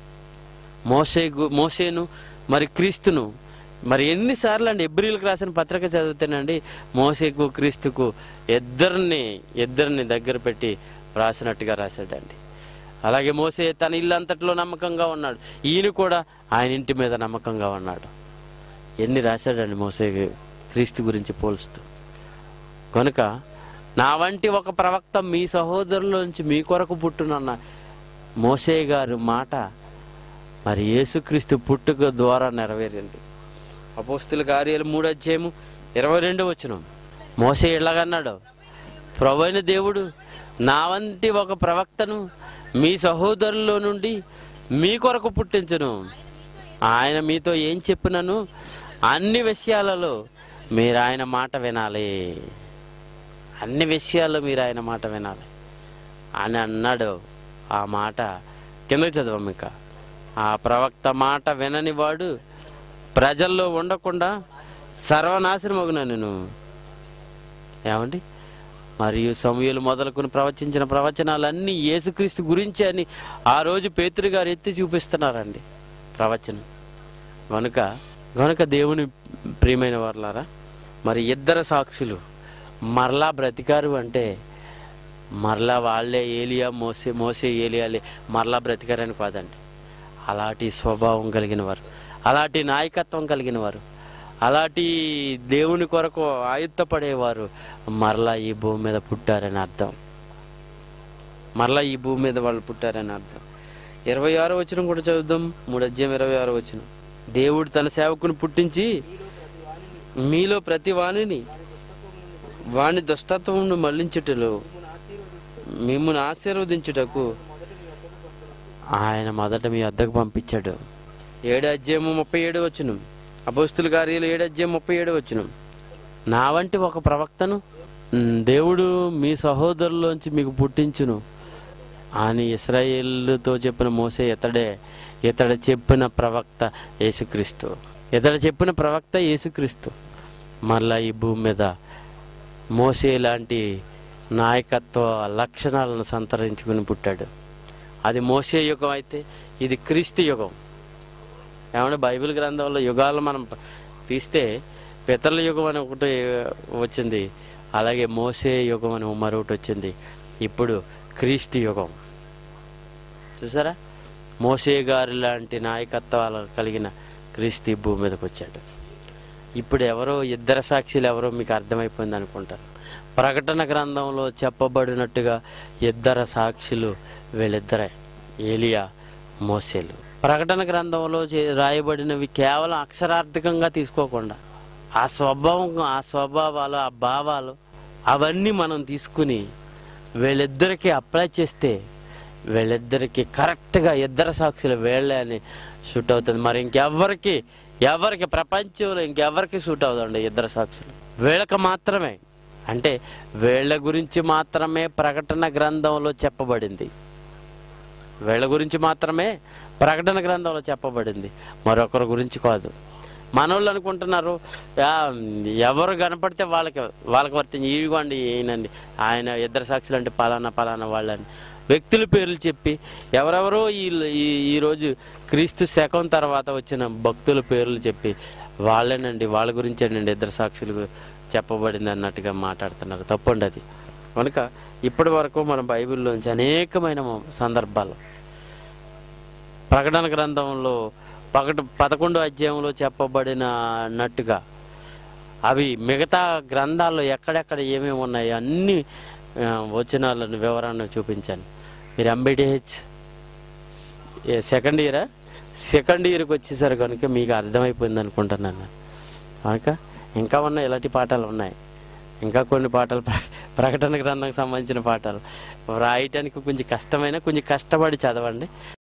మోసే మోసేను మరి క్రీస్తును మరి ఎన్నిసార్లు అండి ఎబ్రిల్కి రాసిన పత్రిక చదివితేనండి మోసేకు క్రీస్తుకు ఇద్దరిని ఇద్దరిని దగ్గర పెట్టి రాసినట్టుగా రాశాడండి అలాగే మోసే తన ఇల్లు అంతట్లో నమ్మకంగా ఉన్నాడు ఈయన కూడా ఆయన ఇంటి మీద నమ్మకంగా ఉన్నాడు ఎన్ని రాశాడండి మోసే క్రీస్తు గురించి పోలుస్తూ కనుక నా వంటి ఒక ప్రవక్త మీ సహోదరుల నుంచి మీ కొరకు పుట్టునన్న మోసే గారు మాట మరి యేసుక్రీస్తు పుట్టుక ద్వారా నెరవేరింది అపోస్తుల కార్యాలు మూడు అధ్యాయము ఇరవై రెండు వచ్చిన మోసే ఇలాగన్నాడు ప్రభైన దేవుడు నా వంటి ఒక ప్రవక్తను మీ సహోదరుల్లో నుండి మీ కొరకు పుట్టించును ఆయన మీతో ఏం చెప్పినను అన్ని విషయాలలో మీరు ఆయన మాట వినాలి అన్ని విషయాల్లో మీరు ఆయన మాట వినాలి అని అన్నాడు ఆ మాట కిందకి చదవం ఇంకా ఆ ప్రవక్త మాట వినని వాడు ప్రజల్లో ఉండకుండా సర్వనాశనమగున నేను ఏమండి మరియు సమూహలు మొదలుకొని ప్రవచించిన ప్రవచనాలన్నీ యేసుక్రీస్తు గురించి అని ఆ రోజు పేతురు గారు ఎత్తి చూపిస్తున్నారండి ప్రవచనం కనుక కనుక దేవుని ప్రియమైన వారులారా మరి ఇద్దరు సాక్షులు మరలా బ్రతికారు అంటే మరలా వాళ్ళే ఏలియా మోసే మోసే ఏలియాలే మరలా బ్రతికారని కాదండి అలాంటి స్వభావం కలిగిన వారు అలాంటి నాయకత్వం కలిగిన వారు అలాంటి దేవుని కొరకు ఆయుత్తపడేవారు మరలా ఈ భూమి మీద పుట్టారని అర్థం మరలా ఈ భూమి మీద వాళ్ళు పుట్టారని అర్థం ఇరవై ఆరో వచనం కూడా చదువుదాం మూడు అధ్యాయం ఇరవై ఆరో వచనం దేవుడు తన సేవకుని పుట్టించి మీలో ప్రతి వాణిని వాని దుష్టత్వమును మళ్లించుటలో మిమ్మల్ని ఆశీర్వదించుటకు ఆయన మొదట మీ వద్దకు పంపించాడు ఏడు అధ్యాయము ముప్పై ఏడు వచ్చును అపోస్తుల కార్యాలు ఏడు అధ్యాయం ముప్పై ఏడు వచ్చును నా వంటి ఒక ప్రవక్తను "ఉమ్, దేవుడు మీ సహోదరులోంచి మీకు పుట్టించును అని ఇస్రాయేలుతో చెప్పిన మోసే ఇతడే ఇతడు చెప్పిన ప్రవక్త యేసుక్రీస్తు ఇతడు చెప్పిన ప్రవక్త యేసుక్రీస్తు మరలా ఈ భూమి మీద మోసే లాంటి నాయకత్వ లక్షణాలను సంతరించుకుని పుట్టాడు అది మోసే యుగం అయితే ఇది క్రీస్తు యుగం ఏమంటే బైబిల్ గ్రంథంలో యుగాలు మనం ప- తీస్తే పితరుల యుగం అని ఒకటి వచ్చింది అలాగే మోసే యుగం అని మరొకటి వచ్చింది ఇప్పుడు క్రీస్తు యుగం చూసారా మోసే గారి లాంటి నాయకత్వాలు కలిగిన క్రీస్తు ఈ భూమి మీదకి వచ్చాడు ఇప్పుడు ఎవరో ఇద్దరు సాక్షులు ఎవరో మీకు అర్థమైపోయింది అనుకుంటారు ప్రకటన గ్రంథంలో చెప్పబడినట్టుగా ఇద్దరు సాక్షులు వీళ్ళిద్దరే ఏలియా మోసేలు ప్రకటన గ్రంథంలో చే- రాయబడినవి కేవలం అక్షరార్థకంగా తీసుకోకుండా ఆ స్వభావం ఆ స్వభావాలు ఆ భావాలు అవన్నీ మనం తీసుకుని వీళ్ళిద్దరికి అప్లై చేస్తే వీళ్ళిద్దరికి కరెక్ట్గా ఇద్దరు సాక్షులు వీళ్ళే అని షూట్ అవుతుంది మరి ఇంకెవ్వరికి ఎవరికి ప్రపంచంలో ఇంకెవరికి షూట్ అవుతుంది ఇద్దరు సాక్షులు వీళ్ళకి మాత్రమే అంటే వీళ్ళ గురించి మాత్రమే ప్రకటన గ్రంథంలో చెప్పబడింది వీళ్ళ గురించి మాత్రమే ప్రకటన గ్రంథంలో చెప్పబడింది మరొకరి గురించి కాదు మనోళ్ళు అనుకుంటున్నారు "ఆ, ఎవరు కనపడితే వాళ్ళకి వాళ్ళకి వర్తించి ఈడుకోండి ఈయనండి ఆయన ఇద్దరు సాక్షులు అంటే పలానా పలానా వాళ్ళని వ్యక్తుల పేర్లు చెప్పి ఎవరెవరో ఈ ఈ- ఈరోజు క్రీస్తు శకం తర్వాత వచ్చిన భక్తుల పేర్లు చెప్పి వాళ్ళేనండి వాళ్ళ గురించేనండి ఇద్దరు సాక్షులు చెప్పబడింది అన్నట్టుగా మాట్లాడుతున్నారు తప్పండి అది కనుక ఇప్పటి వరకు మన బైబిల్లోంచి అనేకమైన సందర్భాలు ప్రకటన గ్రంథంలో పకట పదకొండో అధ్యాయంలో చెప్పబడినట్టుగా అవి మిగతా గ్రంథాల్లో ఎక్కడెక్కడ ఏమేమి ఉన్నాయో అన్ని ఆ, వచనాలను వివరాన్ని చూపించాను మీరు ఎంబీడిహెచ్ సెకండ్ ఇయరా సెకండ్ ఇయర్కి వచ్చేసారు కనుక మీకు అర్థమైపోయింది అనుకుంటున్నాను నేను. కనుక ఇంకా ఉన్న ఇలాంటి పాఠాలు ఉన్నాయి ఇంకా కొన్ని పాటలు ప్ర- ప్రకటన గ్రంథంకి సంబంధించిన పాఠాలు రాయటానికి కొంచెం కష్టమైన కొంచెం కష్టపడి చదవండి